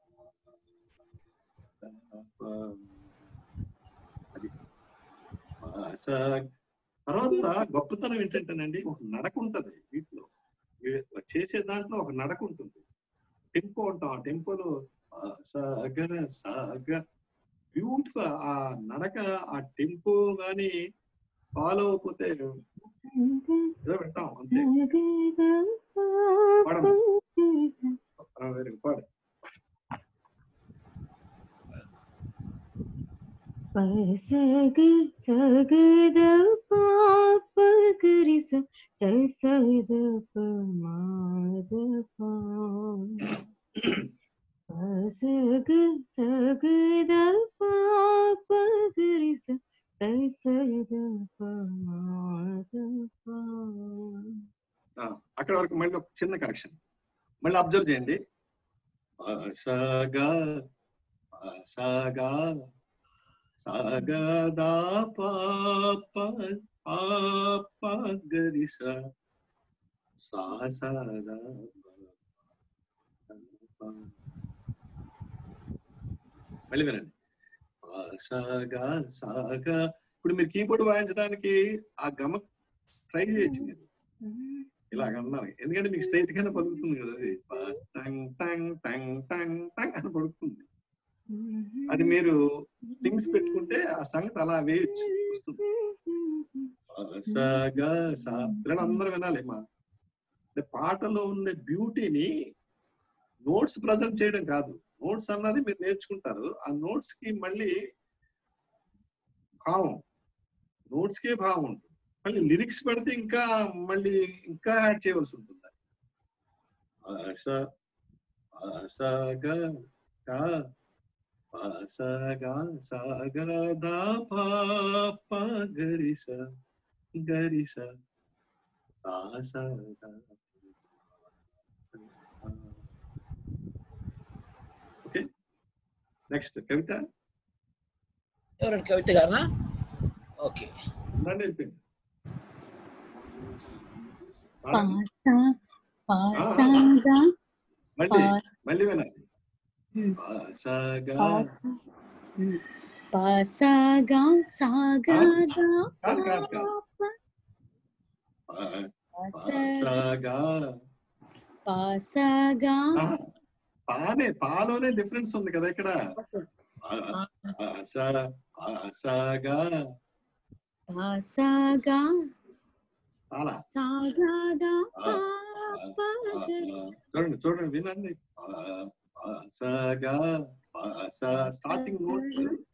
ద ప అది ప స తర్వాత గొప్పతనం ఏంటంటేనండి ఒక నడక ఉంటది వీటిలో వీ- చేసే దాంట్లో ఒక నడక ఉంటుంది టెంపో ఉంటాం ఆ టెంపోలో సాగ సాగ బ్యూటిఫుల్ ఆ నడక ఆ టెంపో గాని ఫాలో అయిపోతే ఏదో వింటాం అంతే పాడమ్మా. ఆ, వెరీ గుడ్ పాడు సగ సగద పాప గరి స సద పమాద సగ సగద పాప గరి స సద పమాద ఆ, అక్కడ వరకు మళ్ళీ ఒక చిన్న కరెక్షన్ మళ్ళీ అబ్జర్వ్ చేయండి సాగా సాగా సాగా దా పాప పాప గరి సా సా సా దా ప, ప. మళ్ళీ వినండి పా, సాగా సాగా ఇప్పుడు మీరు కీబోర్డ్ వాయించడానికి ఆ గమ ట్రై చేయొచ్చు మీరు ఇలాగ అన్నారు ఎందుకంటే మీకు స్ట్రైట్ గానే పలుకుతుంది కదా అది పా, టంగ్ టంగ్ టంగ్ టంగ్ టంగ్ అని పలుకుతుంది అది మీరు థింగ్స్ పెట్టుకుంటే ఆ సంగతి అలా వేయచ్చు వస్తుంది పా, సాగా సా పిల్లలు అందరూ వినాలి మా అంటే పాటలో ఉండే బ్యూటీని నోట్స్ ప్రజెంట్ చేయడం కాదు నోట్స్ అన్నది మీరు నేర్చుకుంటారు ఆ నోట్స్ కి మళ్ళీ భావం నోట్స్ కే భావం ఉంటుంది మళ్ళీ లిరిక్స్ పెడితే ఇంకా మళ్ళీ ఇంకా యాడ్ చేయవలసి ఉంటుంది ఆశ ఆశగా గా ఆశగా సాగా దా పాప గరిస గరిస ఆశ ఓకే నెక్స్ట్ కవిత ఎవరండి కవిత గారనా ఓకే ఉండండి అయిపోయింది పాసా పాసాగా మళ్ళీ పాస్ మళ్ళీ వినాలి ఉమ్, ఆశగా పాసా ఉమ్, పాసాగా సాగాగా కాదు కాదు కాదు పాసా ఆశగా పాసాగా ఆ, పానే పాలోనే డిఫరెన్స్ ఉంది కదా ఇక్కడ ఆ, ఆశ ఆశగా పాసాగా చాలా సాగాగా ఆ, ఆ, ఆ, చూడండి చూడండి వినండి ఆశగా ఆశ స్టార్టింగ్ నోట్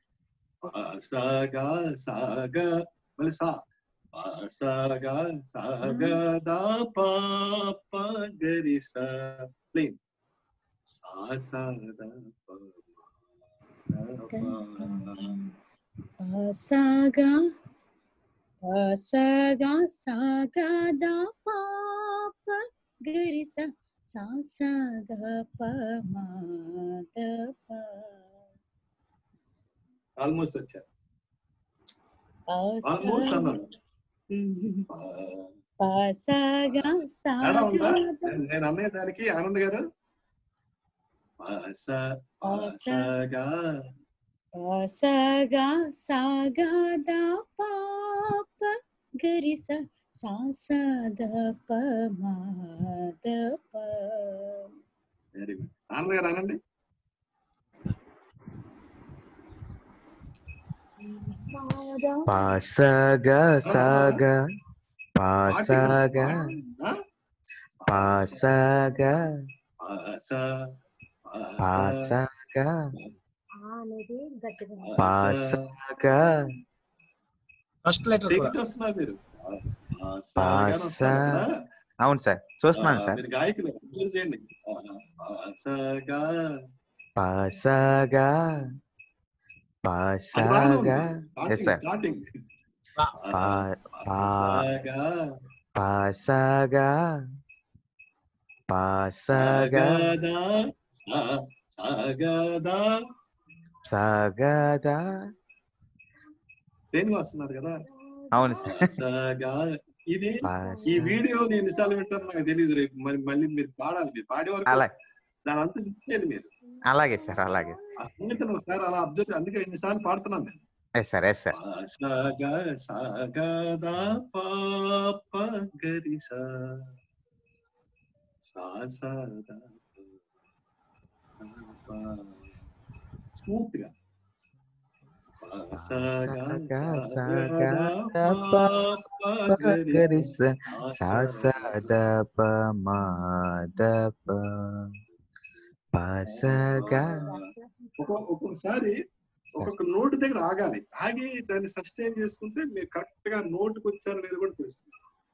ఆశగా సాగా మళ్ళీ సా ఆశగా సాగా దా పాప గరి సా ప్లేన్ సా సా దా ప పాసాగా పాసాగా సాగాదా పాప గరిస సాసాగా పమాద ఆల్మోస్ట్ వచ్చారు ఆల్మోస్ట్ అన్నారు పాసాగా తేడా ఉందా సాగాదా నేను- నేను అనే దానికి ఆనంద్ గారు ఆశ ఆశగా పాసాగా సాగాదా పాప గరిస సాసాద పమాద ప వెరీ గుడ్ ఆనంద్ గారు అనండి పాసగా సాగా పాసగా పాసగా ఆశ పాసగా అనేది గట్టిగా పాసగా ఫస్ట్ లెటర్ కూడా సెకండ్ వస్తున్నారు మీరు ఆశ పాస గాని వస్తున్నారు కదా అవును సార్ చూస్తున్నాను ఆ, సార్ మీరు గాయకులు అబ్జర్వ్ చేయండి ఆశగా పాసగా అది బాగానే ఉంది పాసగా ఎస్ సార్ స్టార్టింగ్ పా పా ఆశగా పాసగా పాసగా సాగదా సా- సాగదా సాగదా ట్రైన్ వస్తున్నారు కదా అవును సార్ సాగా ఇది పాస ఈ వీడియో నేను ఎన్నిసార్లు వింటాను నాకు తెలియదు రేపు మరి మళ్ళీ మీరు పాడాలి మీరు పాడే వరకు అలా దాని అంతా విప్పలేదు మీరు అలాగే సార్ అలాగే ఆ సంగీతం ఒకసారి అలా అబ్జర్వ్ అందుకే ఎన్నిసార్లు పాడుతున్నాను నేను ఎస్ సార్ ఎస్ సార్ సాగా సాగదా పాప గరిస సా సాదా స్మూత్ గా సాగా సాగదా పాప గరిస గరిస సాసద పమాదప పాసగా ఒక్కొక్క ఒక్కొక్కసారి ఒక్కొక్క నోటు దగ్గర ఆగాలి ఆగి దాన్ని సస్టైన్ చేసుకుంటే మీరు కరెక్ట్ గా నోటుకు వచ్చారో లేదో కూడా తెలుస్తుంది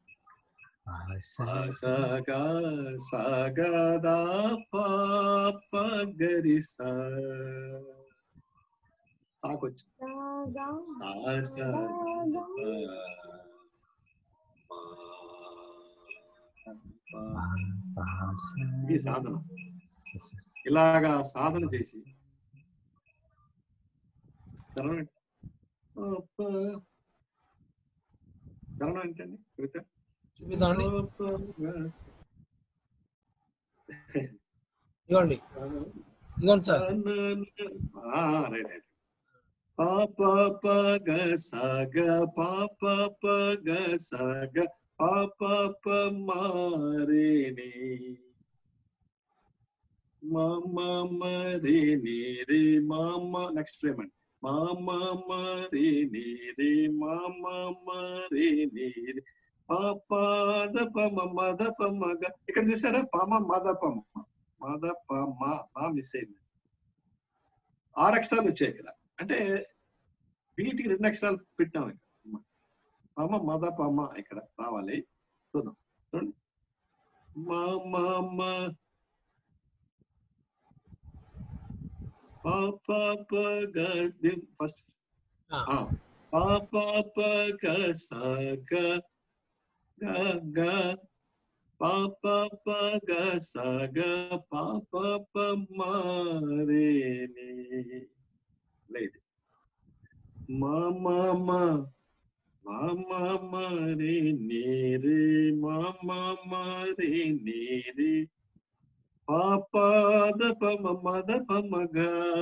సాగా సాగదా పాప గరిస సాకొచ్చు ఇది సాధన ఇలాగా సాధన చేసి కరణం ఏంటి? అప్ప. కరణం ఏంటండి కవిత చూపిద్దామండి ఇవ్వండి ఇదిగోండి సార్ రైట్ రైట్ పా పా ప గ స గ పా పా ప గ స గ పా పా ప మా రే ని మా మా మ రే ని రే మా మా నెక్స్ట్ ఫ్రేమ్ అండి మా మా మ రే ని రే మా మా మ రే ని రే పా పా ద ప మ మ ద ప మ గ ఇక్కడ చూసారా ప మ మ ద ప మ మ ద ప మ మా మిస్ అయింది ఆరు అక్షరాలు వచ్చాయి ఇక్కడ అంటే వీటికి రెండు అక్షరాలు పెట్టాం ఇక్కడ పమ మద పమ ఇక్కడ రావాలి చూద్దాం చూడండి మా మా మా పా పా ప గ ఫస్ట్ పా పా ప గ స గ గ గ పా పా ప గ స గ పా పా ప మా రే ని లేదు మా మా మా మా మా మా రే ని రే మా మా మా రే ని రే పా పా ద ప మ మ ద ప మ గ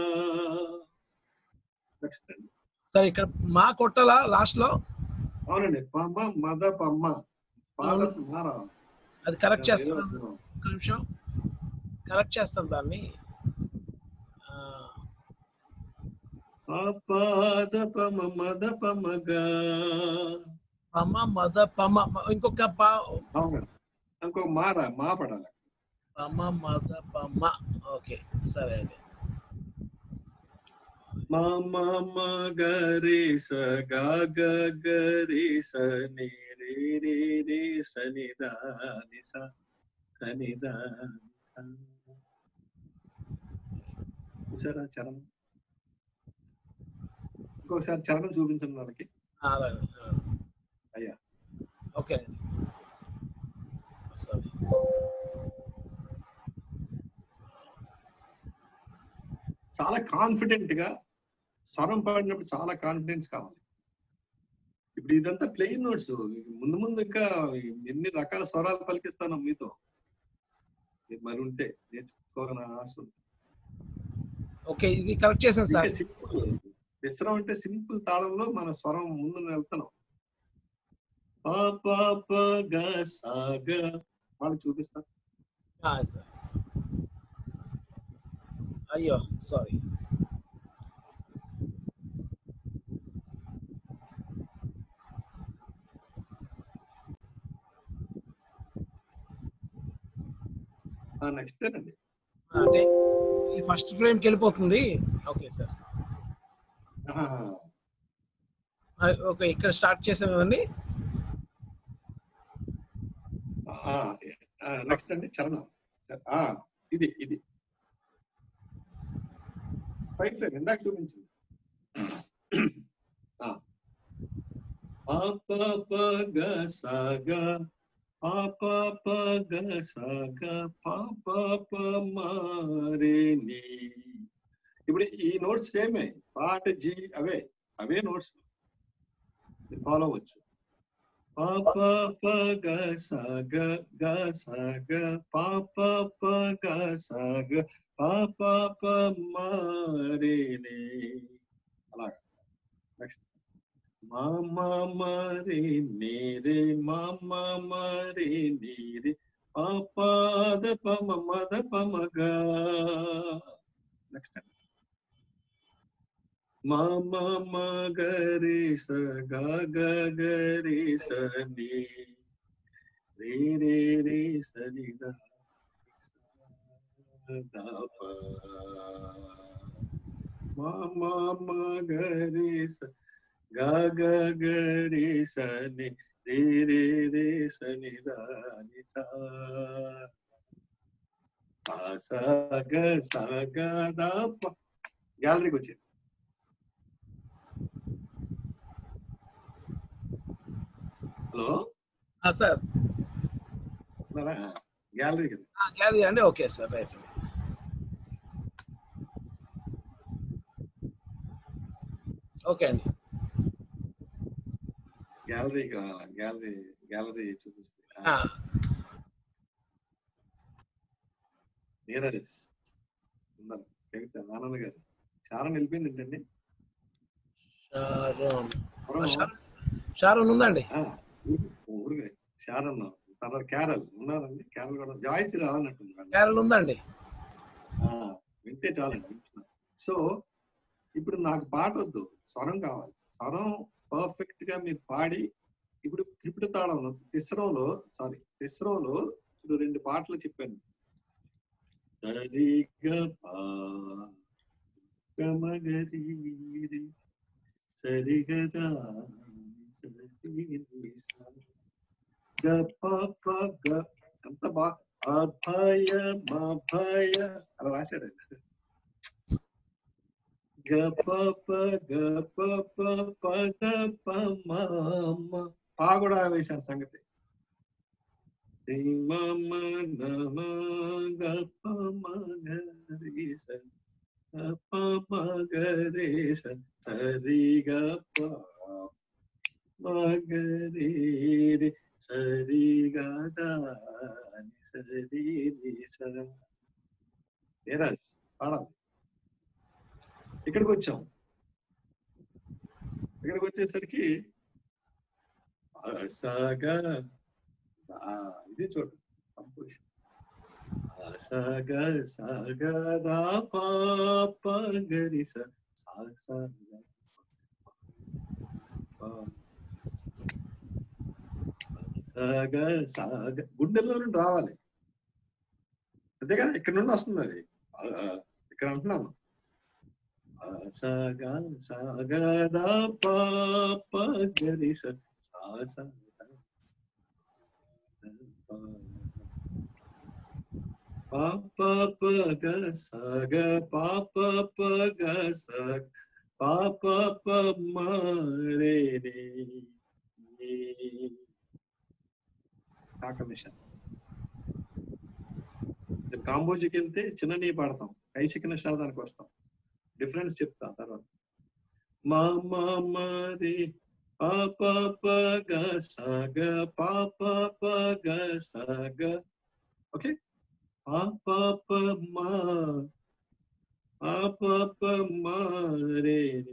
నెక్స్ట్ అండి సార్ ఇక్కడ మా కొట్టాలా లాస్ట్ లో అవునండి పమ మద పమ్మ పాద మారా అది కరెక్ట్ చేస్తాను ఒక్క నిమిషం కరెక్ట్ చేస్తాను దాన్ని ఆ, పాద పమ మద పమ గ పమ మద పమ మ- ఇంకొక ప అవునండి ఇంకో మారా మా పడాలి పమ మద పమ ఓకే సరే అండి మా మా మా గ రే స గ గ గ రే స ని రే రే రే స ని ద ని స స ని ద ని స. చూసారా చరణం ఇంకొకసారి చరణం చూపించండి మనకి ఆ, అలాగే. ఆ, అయ్యా ఓకే అండి సారీ చాలా కాన్ఫిడెంట్ గా స్వరం పాడినప్పుడు చాలా కాన్ఫిడెన్స్ కావాలి ఇప్పుడు ఇదంతా ప్లెయిన్ నోట్స్ ముందు ముందు ఇంకా ఎన్ని రకాల స్వరాలు పలికిస్తాను మీతో మీరు మరి ఉంటే నేర్చుకోవాలని ఆశ ఉంది. ఓకే ఇది కరెక్ట్ చేశాను సార్ ఇంకా సింపుల్ విశ్రం అంటే సింపుల్ తాళంలో మన స్వరం ముందు వెళ్తున్నాం పా పా ప గ సా గ వాళ్ళకి చూపిస్తా ఆ, సార్ అయ్యో సారీ నెక్స్ట్ అండి అంటే ఈ ఫస్ట్ ఫ్రేమ్కి వెళ్ళిపోతుంది ఓకే సార్ ఓకే ఇక్కడ స్టార్ట్ చేసాం కదండి నెక్స్ట్ అండి చరణం ఆ, ఇది ఇది ఫైవ్ ఫ్రేమ్ ఇందాక చూపించింది ఆ. పా పా ప గ సా గ పా పా ప గ సా గ పా పా ప మా రే ని ఇప్పుడు ఈ నోట్స్ సేమే పాట జీ అవే అవే నోట్స్ ఫాలో అవ్వచ్చు పా పా ప గ సా గ గ సా గ పా పా ప గ సా గ పా పా ప మా రే ని అలాగా నెక్స్ట్ మా మా మా రే ని రే మా మా మా రే ని రే పా పా ద ప మ మ ద ప మ గ నెక్స్ట్ అండి మా మా మా గ రే స గ గ గ రే స ని రే రే రే స ని ద ద ప మా మా మా గ రే స గ గ గ రే స ని రే రే రే స ని ద ని స ఆ స గ స గ ద ప గ్యాలరీకి వచ్చింది హలో సార్ గ్యాలరీ కదా గ్యాలరీ అండి ఓకే సార్ రైట్ అండి ఓకే అండి గ్యాలరీకి రావాలా గ్యాలరీ గ్యాలరీ చూపిస్తే ఆ, నీరజ్ ఉన్నారు కవిత ఆనంద్ గారు చాలా నిలిపింది ఏంటండి షారోన్ ఎవరో షారోన్ షారోన్ ఉందండి ఆ, ఊరు- ఊరికే షారన్ తర్వాత క్యారల్ ఉన్నారండి క్యారల్ కూడా జాయిస్ రావాలన్నట్టుంది మేడం. క్యారల్ ఉందండి ఆ, వింటే చాలండి వింటున్నా. సో ఇప్పుడు నాకు పాట వద్దు స్వరం కావాలి స్వరం పర్ఫెక్ట్ గా మీరు పాడి ఇప్పుడు త్రిపుట తాళంలో తిస్రంలో సారీ తిస్రంలో ఇప్పుడు రెండు పాటలు చెప్పాను సరిగా పా గమగరి సరిగదా సరి గ ప ప గ ఎంత బా అభయ మభయ అలా రాశాడండి గ ప ప గ ప ప ప ద ప మ మ పా కూడా వేశాను సంగతి రి మ మ న మ గ ప మ గ రి స గ ప మ గ రి స సరి గ ప మ గ రి రి సరి గ ద ని సరి ని స ఏరాజ్ పాడాలి ఇక్కడికి వచ్చాం ఇక్కడికి వచ్చేసరికి ఆ, సాగా ఆ, ఇది చూడు కంపోజిషన్ ఆ, సాగా సాగా దా పాప గరి స సా సా గా, పా. సాగా సాగా గుండెల్లో నుండి రావాలి అంతేగా ఇక్కడ నుండి వస్తుంది అది ఆ, ఆ, ఇక్కడ అంటున్నాను ఆ, సాగా సాగా దా పాప గరి స సా సా గా, పా. పా పా ప గ స గ పా ప ప గ స పా ప ప మ రే రే నీ. కాకమిషన్ కాంబోజీకి వెళ్తే చిన్న నీ పాడతాం కై చికెన్ శాతానికి వస్తాం డిఫరెన్స్ చెప్తా తర్వాత మా మా మా రే పా పా ప గ స గ పా పా ప గ స గ ఓకే పా పా ప మా పా పా ప మా రే రే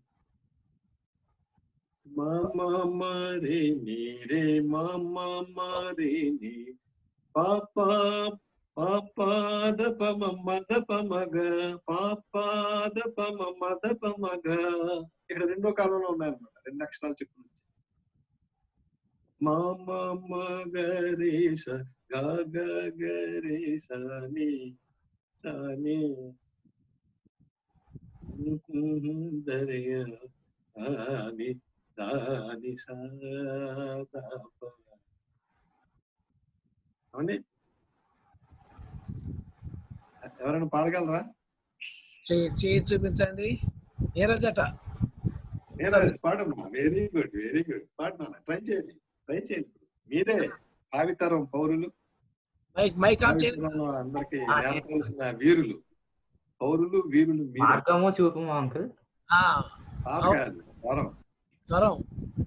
మా మా మా రే నీ రే మా మా మా రే నీ పా పా పా పా ద ప మ మ ద ప మ గ పా పా ద ప మ మ ద ప మ గ ఇక్కడ రెండో కాలంలో ఉన్నాయన్నమాట రెండు అక్షరాలు చెప్పు నుంచి మా మా మ గ రే స గ గ గ రే స ని స ని దరియా అని దాని సా దా ప అవునండి ఎవరైనా పాడగలరా చేయి చేయి చూపించండి ఏరజట పాడమ్మా వెరీ గుడ్ వెరీ గుడ్ పాడనా ట్రై చేయండి ట్రై చేయండి మీరే భావితరం పౌరులు మైక్ మైక్ ఆన్ చేయండి భావితరంలో అందరికి నేర్పాల్సిన వీరులు పౌరులు వీరులు మీరే మార్గము చూపము అంకుల్ ఆ, పాట కాదు స్వరం స్వరం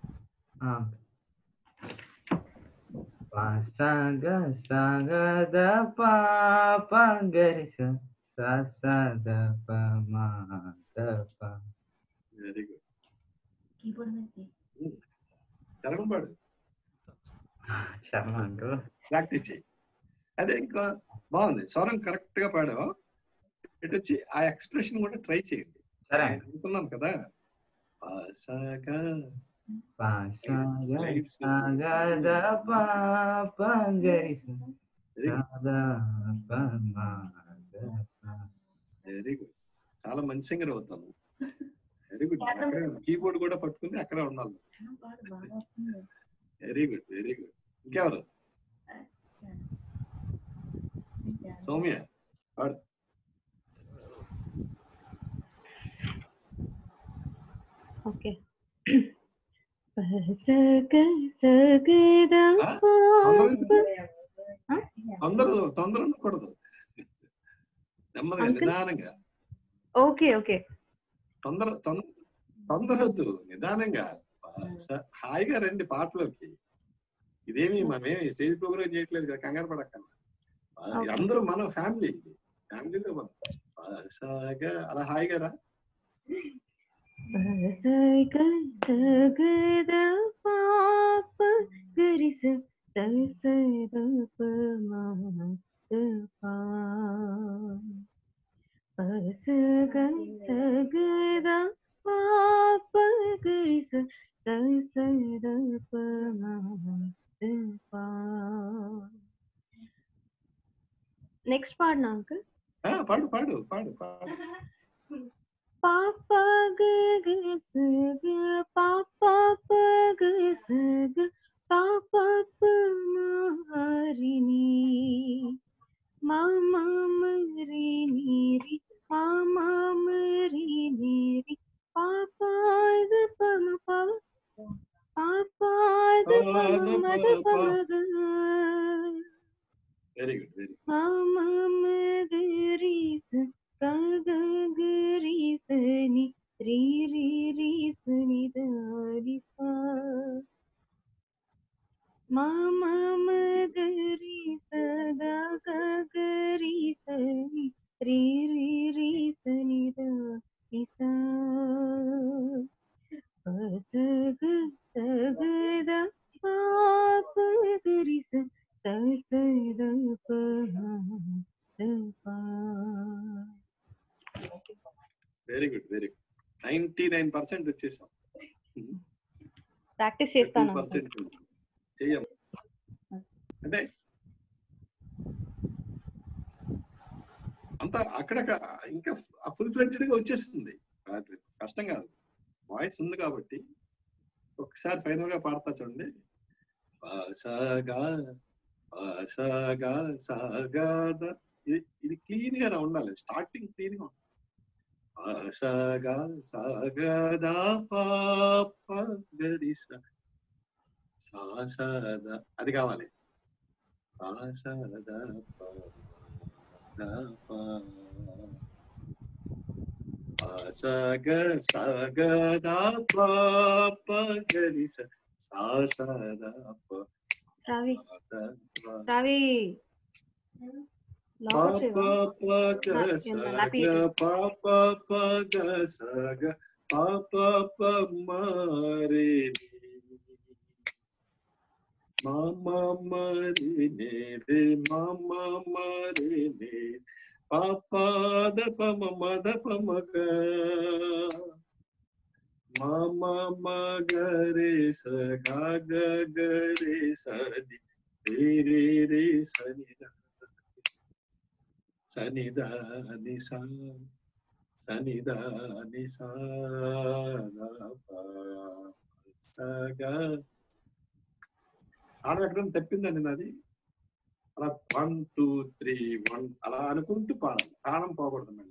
సగ సగ ద పాప గరి స స స ద ప మ ద ప వెరీ గుడ్ చరణం పాడు శర్మ అంకుల్ ప్రాక్టీస్ చేయి అదే ఇంకా బాగుంది స్వరం కరెక్ట్ గా పాడావు ఇటు వచ్చి ఆ ఎక్స్ప్రెషన్ కూడా ట్రై చేయండి సరే నేను అనుకున్నాను కదా పాసగా సగ సగ ద పాప గరి స స ద ప మ ద ప వెరీ గుడ్ చాలా మంచి సింగర్ అవుతాను వెరీ గుడ్ అక్కడే కీబోర్డ్ కూడా పట్టుకుని అక్కడే ఉండాలి వెరీ గుడ్ వెరీ గుడ్ ఇంకెవరు సౌమ్య పాడు ఓకే సగ సగద అందరూ తొందర ఉండకూడదు నెమ్మదిగా Uncle? నిదానంగా ఓకే ఓకే తొందర తొందర తొందర వద్దు నిదానంగా స- హాయిగా రండి పాటలోకి ఇదేమి మనమేమి స్టేజ్ ప్రోగ్రామ్ చేయట్లేదు కదా కంగారు పడక్కర్లా Okay. అందరూ మన ఫ్యామిలీ ఇది ఫ్యామిలీలో మనం సాగా అలా హాయిగా రా సగ సగద పాప గరిస ససద పమా పా సగ సగద పాప గరిస ససద పమా పా నెక్స్ట్ పాడినా అంకుల్ ఆ, పాడు పాడు పాడు పాడు పాప గగ సగ పాప పగ సగ పాప పమారిని మామ మరి నీరి మామ మరి నీరి పాప ద పమ పవ పాప ద పమ మద పమగ వెరీ గుడ్ వెరీ మామ మగరీస గగరీసని రీ రీ రీసని దారిసా మామ మగరీస గగరీసని రీ రీ రీసని దారిసా సగ సగద పాప గరిస ససద పా very good very good ninety nine percent వచ్చేసాం ప్రాక్టీస్ చేస్తాను uncle. పర్సెంట్ చెయ్యం అంటే అంతా అక్కడ ఇంకా ఫుల్ ఫ్లెడ్జ్డ్ గా వచ్చేస్తుంది రాత్రి కష్టం కాదు వాయిస్ ఉంది కాబట్టి ఒకసారి ఫైనల్ గా పాడతా చూడండి పాసగా పాసగా సాగాద ఇది ఇది క్లీన్ గా ఉండాలి స్టార్టింగ్ క్లీన్ గా ఉండాలి పాసగా సాగదా పాప గరిస సాసద అది కావాలి సాసద ప ద ప సగ సగ ద ప గరిస సాసద ప రావి ద ప రావి ప లాక్ ప చేయవా ప గ నా- స నా గ పేరు. ప ప ప గ స గ ప ప ప మ రే మమ మరి నే రే మమ మరి నే పాప ద ప మ మ ద ప మ గ మమ మ గ రే స గ గ గ రే స ని రే రే రే స ని ద సనిద నిస సనిద నిస సగా ఆడ ఎక్కడ తప్పిందండి నాది అలా వన్ టూ త్రీ వన్ అలా అనుకుంటూ పాడాలి తాళం పోకూడదు మళ్ళీ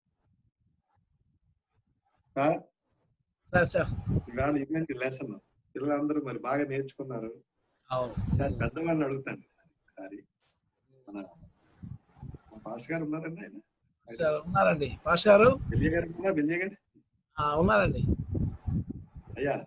సార్ సార్ సార్ ఇవాళ ఇటువంటి లెసన్ పిల్లలందరూ మరి బాగా నేర్చుకున్నారు అవును సార్ పెద్దవాళ్ళని అడుగుతాను ఒకసారి మన మా పాస్ గారు ఉన్నారండి ఆయన సార్ ఉన్నారండి పాష్ గారు విజయ్ గారు ఉన్నారా విజయ్ గారు ఆ, ఉన్నారండి అయ్యా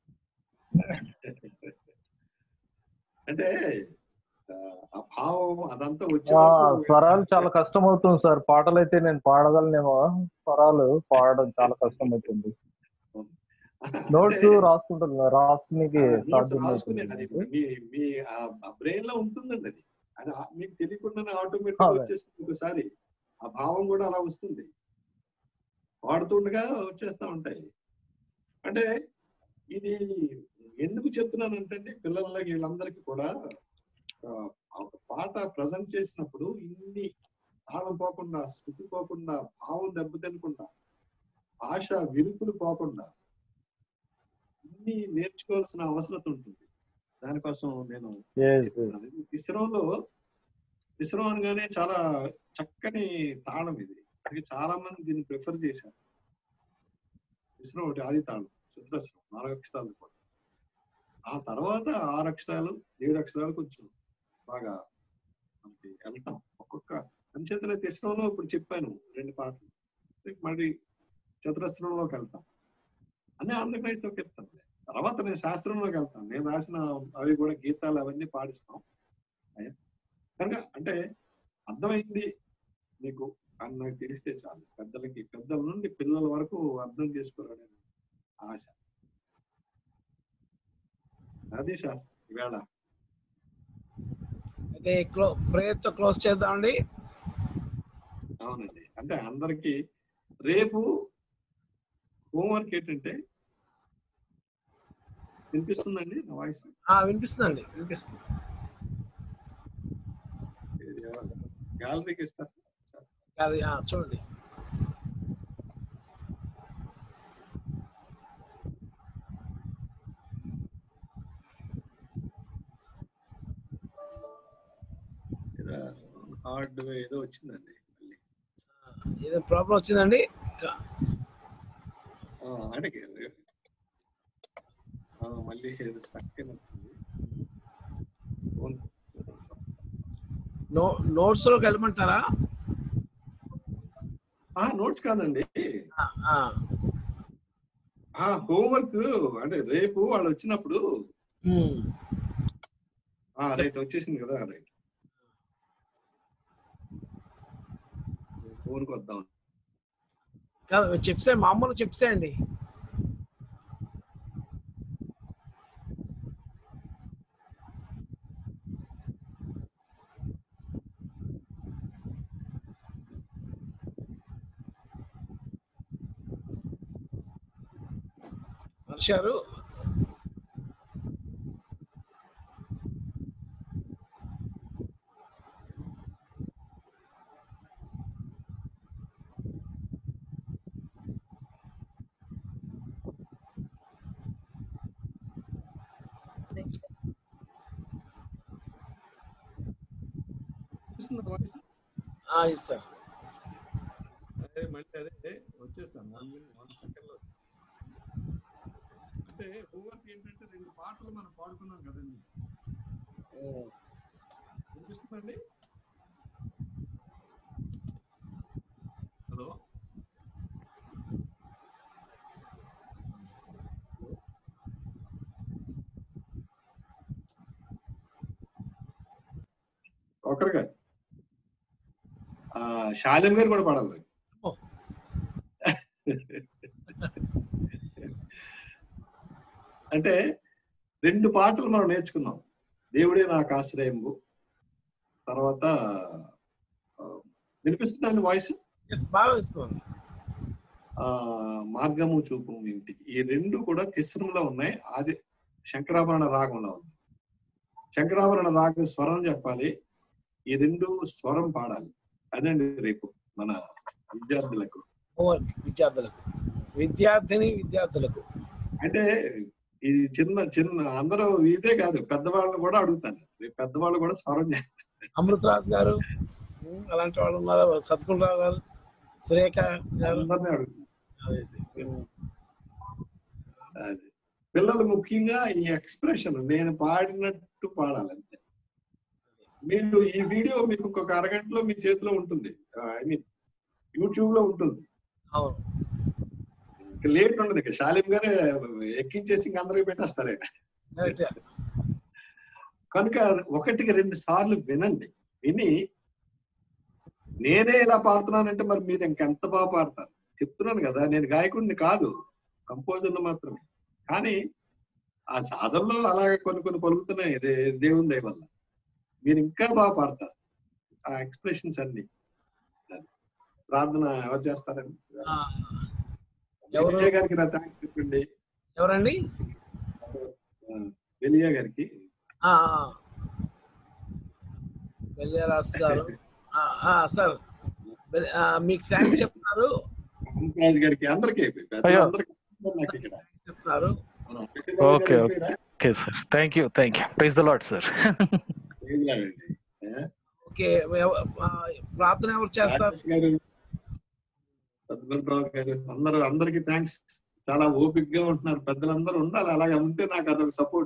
అంటే ఆ, ఆ భావం అదంతా వచ్చే ఆ, వరకు స్వరాలు చాలా కష్టం అవుతుంది సార్ పాటలు అయితే నేను పాడగలనేమో స్వరాలు పాడడం చాలా కష్టం అవుతుంది నోట్స్ రాసుకుంటున్నా రాసుకునికి నోట్స్ సాధ్యం రాసుకునే అవుతుంది అది నాకు. మీ మీ బ్రెయిన్ లో ఉంటుందండి అది అది ఆ- మీకు తెలియకుండానే ఆటోమేటిక్ అదే. వచ్చేస్తుంది ఒకసారి ఆ భావం కూడా అలా వస్తుంది వాడుతుండగా వచ్చేస్తా ఉంటాయి అంటే ఇది ఎందుకు చెప్తున్నానంటే పిల్లలకి వీళ్ళందరికీ కూడా ఆ, ఒక పాట ప్రజెంట్ చేసినప్పుడు ఇన్ని తాళం పోకుండా శృతి పోకుండా భావం దెబ్బతినకుండా భాష విరుపులు పోకుండా ఇన్ని నేర్చుకోవాల్సిన అవసరం ఉంటుంది దానికోసం నేను Yes, yes. చెప్తున్నాను. ఇస్రోలో ఇస్రో అనగానే చాలా చక్కని తాళం ఇది అది చాలా మంది దీన్ని ప్రిఫర్ చేశారు ఇస్రో ఒకటి ఆది తాళం చతురస్రం నాలుగు అక్షరాలు కూడా ఆ తర్వాత ఆరు అక్షరాలు ఏడు అక్షరాలు కొంచెం బాగా మనకి వెళ్తాం ఒక్కొక్క అంచేతనైతే ఇస్రోలో ఇప్పుడు చెప్పాను రెండు పాటలు రేపు మళ్ళీ చతురస్రంలోకి వెళ్తాం అన్ని ఆంధ్రప్రదేశ్ లోకి చెప్తాను తర్వాత నేను శాస్త్రంలోకి వెళ్తాను నేను రాసిన అవి కూడా గీతాలు అవన్నీ పాడిస్తాం అయ్యా. కనుక అంటే అర్థమైంది మీకు అని నాకు తెలిస్తే చాలు పెద్దలకి పెద్దల నుండి పిల్లల వరకు అర్థం చేసుకోవాలని ఆశ అది సార్ ఈవేళ అయితే క్లో ప్రేయర్తో క్లోజ్ చేద్దామండి అవునండి అంటే అందరికి రేపు హోంవర్క్ ఏంటంటే వినిపిస్తుందండి నా వాయిస్ ఆ, వినిపిస్తుందండి వినిపిస్తుంది గ్యాలరీకి ఇస్తారు అది ఆ, చూడండి హార్డ్ ఏదో వచ్చిందండి మళ్ళీ ఏదో ప్రాబ్లం వచ్చిందండి క- ఆ, అంటే ఆ, మళ్ళీ ఏదో స్టక్ అయినట్టుంది ఫోన్ నో నోట్స్ లోకి వెళ్ళమంటారా ఆ నోట్స్ కాదండి ఆ, ఆ, ఆ హోంవర్క్ అంటే రేపు వాళ్ళు వచ్చినప్పుడు ఉమ్. ఆ రైట్ వచ్చేసింది కదా రైట్ ఫోన్కి వద్దాం కాదు చెప్సే మామూలు చెప్సేయండి హర్ష గారు వాయిస్ ఆ, ఇస్తారు అదే మళ్ళీ అదే వచ్చేస్తాను వన్ మినిట్ వన్ సెకండ్ లో అంటే హోంవర్క్ ఏంటంటే రెండు పాటలు మనం పాడుకున్నాం కదండి వినిపిస్తుందండి హలో ఒకరు కాదు ఆ, శాలిం గారు కూడా పాడాలి అంటే రెండు పాటలు మనం నేర్చుకున్నాం దేవుడే నాకు ఆశ్రయంబు తర్వాత ఆ, వినిపిస్తుందండి వాయిస్ ఎస్ బాగా ఇస్తుంది ఆ మార్గము చూపు ఇంటికి ఈ రెండు కూడా తిస్రంలో ఉన్నాయి అది శంకరాభరణ రాగంలో ఉంది శంకరాభరణ రాగం స్వరం చెప్పాలి ఈ రెండు స్వరం పాడాలి అదండి రేపు మన విద్యార్థులకు హోంవర్క్ విద్యార్థులకు విద్యార్థిని విద్యార్థులకు అంటే ఇది చిన్న చిన్న అందరూ ఇదే కాదు పెద్దవాళ్ళని కూడా అడుగుతాను రేపు పెద్దవాళ్ళు కూడా స్వరం చేస్తారు అమృతరాజు గారు ఉమ్, అలాంటి వాళ్ళు ఉన్నారు సత్కుండరావు గారు సురేఖ గారు అందరినీ అడుగుతాను అదే, అదే. అది పిల్లలు ముఖ్యంగా ఈ ఎక్స్ప్రెషన్ నేను పాడినట్టు పాడాలి అంతే మీరు ఈ వీడియో మీకు ఒక అరగంటలో మీ చేతిలో ఉంటుంది ఐ మీన్ యూట్యూబ్ లో ఉంటుంది అవును ఇంకా లేట్ ఉండదు ఇక శాలిం గారే ఎక్కించేసి ఇంక అందరికి పెట్టేస్తారు ఆయన. కరెక్ట్. కనుక ఒకటికి రెండు సార్లు వినండి విని నేనే ఇలా పాడుతున్నానంటే మరి మీరు ఇంకెంత బాగా పాడతారు చెప్తున్నాను కదా నేను గాయకుడిని కాదు కంపోజర్లు మాత్రమే కానీ ఆ సాధనలో అలాగే కొన్ని కొన్ని పలుకుతున్నాయి దే- దేవుని దయ వల్ల మీరు ఇంకా బాగా పాడతారు ఆ ఎక్స్ప్రెషన్స్ అన్ని అది. ప్రార్థన ఎవరు చేస్తారండి ఆ, ఎవరు? వెలియా గారికి నా థ్యాంక్స్ చెప్పండి ఎవరండి ఆ, వెలియా గారికి ఆ, ఆ. వెల్లియరాస్ గారు ఆ, ఆ, సార్ వెల్- ఆ, మీకు థ్యాంక్స్ చెప్తున్నారు రాజు గారికి అందరికీ అయ్యో. అందరికీ నాకు ఇక్కడ చెప్తున్నారు okay okay sir thank you thank you praise the lord sir okay ఎవ- ఆ, ప్రార్థన ఎవరు చేస్తారు రాజేష్ గారు పద్మరావు గారు అందరూ అందరికి థ్యాంక్స్ చాలా ఓపిక్ గా ఉంటున్నారు పెద్దలందరూ ఉండాలి అలాగే ఉంటే నాకు అదొక సపోర్ట్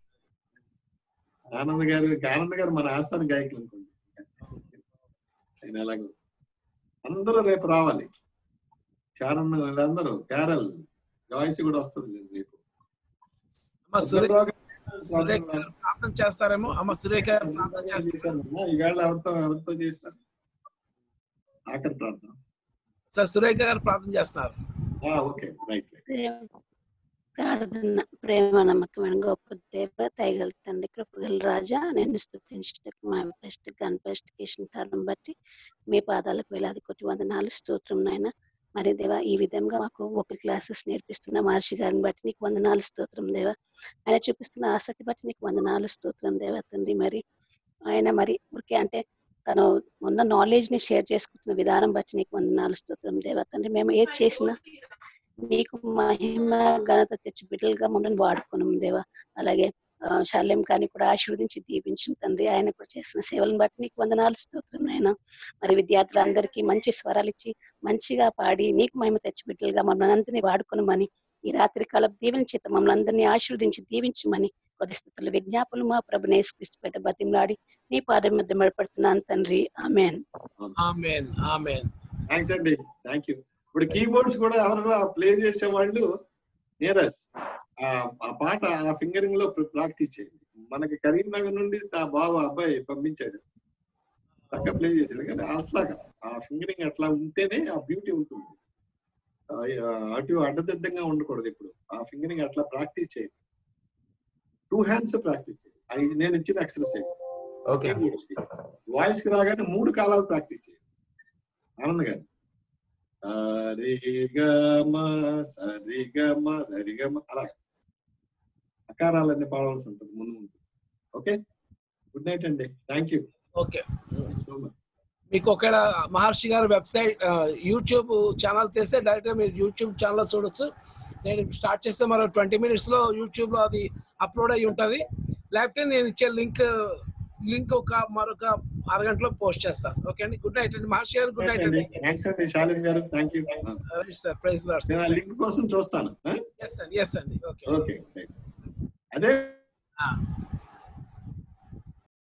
ఆనంద్ గారు ఇంకా ఆనంద్ గారు మన ఆస్థాన గాయకులు అనుకోండి ఆయన అలాగే అందరూ రేపు రావాలి శారన్ వీళ్ళందరూ క్యారల్ జాయిస్ కూడా వస్తుంది రేపు అమ్మ సురేఖ పద్మరావు గారు సురేఖ గారు ప్రార్థన చేస్తారేమో అమ్మ సురేఖ గారు ప్రార్థన చేస్తారు చేశానమ్మా. ఈవేళ ఎవరితో ఎవరితో చేస్తారు ఆఖరి ప్రార్థన సార్ సురేఖ గారు ప్రార్థన చేస్తున్నారు ఓకే రైట్ ప్రార్థన ప్రేమ నమ్మకమైన గొప్ప దేవ దయగల తండ్రి కృపగల రాజా నేను స్థుతించటకు మా బెస్ట్ గన్ బెస్ట్ కిషన్ తరం బట్టి మీ పాదాలకు వేలాది కొట్టి వందనాలు స్తోత్రం నాయన మరి దేవ ఈ విధంగా మాకు ఒక క్లాసెస్ నేర్పిస్తున్న మహర్షి గారిని బట్టి నీకు వందనాలు స్తోత్రం దేవ ఆయన చూపిస్తున్న ఆసక్తి బట్టి నీకు వందనాలు స్తోత్రం దేవ తండ్రి మరి ఆయన మరి ఊరికే అంటే తను ఉన్న నాలెడ్జ్ ని షేర్ చేసుకుంటున్న విధానం బట్టి నీకు వందనాలు స్తోత్రం దేవ తండ్రి మేము ఏది చేసినా నీకు మహిమ ఘనత తెచ్చి బిడ్డలుగా మమ్మల్ని వాడుకున్నాం దేవా అలాగే ఆ, శాల్యం కానీ కూడా ఆశీర్వదించి దీవించిన తండ్రి ఆయన కూడా చేసిన సేవలను బట్టి నీకు వందనాలు స్తోత్రం నాయన మరి విద్యార్థులందరికీ మంచి స్వరాలు ఇచ్చి మంచిగా పాడి నీకు మహిమ తెచ్చి బిడ్డలుగా మమ్మల్ని అందరినీ వాడుకునమని ఈ రాత్రి కాల దీవెన చేత మమ్మల్ని అందరినీ ఆశీర్వదించి దీవించమని కొద్ది స్థితుల విజ్ఞాపనలు మా ప్రభు నేసుక్రీస్తు పెట్ట బతిమలాడి నీ పాదం మధ్య మెడపడుతున్నాను తండ్రి ఆమెన్ ఆమెన్ ఆమెన్ థ్యాంక్స్ అండి థ్యాంక్ యూ ఇప్పుడు కీబోర్డ్స్ కూడా ఎవరైనా ప్లే చేసే వాళ్ళు నీరజ్ ఆ ఆ పాట ఆ ఫింగరింగ్ లో ప్రాక్టీస్ చేయండి మనకి కరీంనగర్ నుండి ఆ బాబు అబ్బాయి పంపించాడు చక్కగా ప్లే చేశాడు కానీ అట్లాగా ఆ ఫింగరింగ్ అట్లా ఉంటేనే ఆ బ్యూటీ ఉంటుంది ఆ, ఆ, అటు అడ్డదిడ్డంగా ఉండకూడదు ఇప్పుడు ఆ ఫింగరింగ్ అట్లా ప్రాక్టీస్ చేయండి టూ హ్యాండ్స్ ప్రాక్టీస్ చేయండి అది నేను ఇచ్చిన ఎక్సర్సైజ్ ఓకే వాయిస్ కి రాగానే మూడు కాలాలు ప్రాక్టీస్ చేయండి ఆనంద్ గారు సరిగమ సరిగమ సరిగమ అలా అకారాలన్నీ పాడవలసి ఉంటుంది ముందు ముందు ఓకే గుడ్ నైట్ అండి thank you okay so much మీకు ఒకవేళ మహర్షి గారి వెబ్సైట్ యూట్యూబ్ ఛానల్ తెస్తే డైరెక్ట్ గా మీరు యూట్యూబ్ ఛానల్ చూడొచ్చు నేను స్టార్ట్ చేస్తే మరో ట్వంటీ మినిట్స్ లో యూట్యూబ్ లో అది అప్లోడ్ అయ్యి ఉంటది లేకపోతే నేను ఇచ్చే లింక్ లింక్ ఒక మరొక అరగంటలో పోస్ట్ చేస్తాను ఓకే అండి గుడ్ నైట్ అండి మహర్షి గారు గుడ్ నైట్ అండి థ్యాంక్స్ అండి శాలిన్ గారు థ్యాంక్ యూ సార్ ప్రైజ్ నేను ఆ లింక్ కోసం చూస్తాను ఎస్ అండి ఎస్ అండి ఓకే ఓకే అదే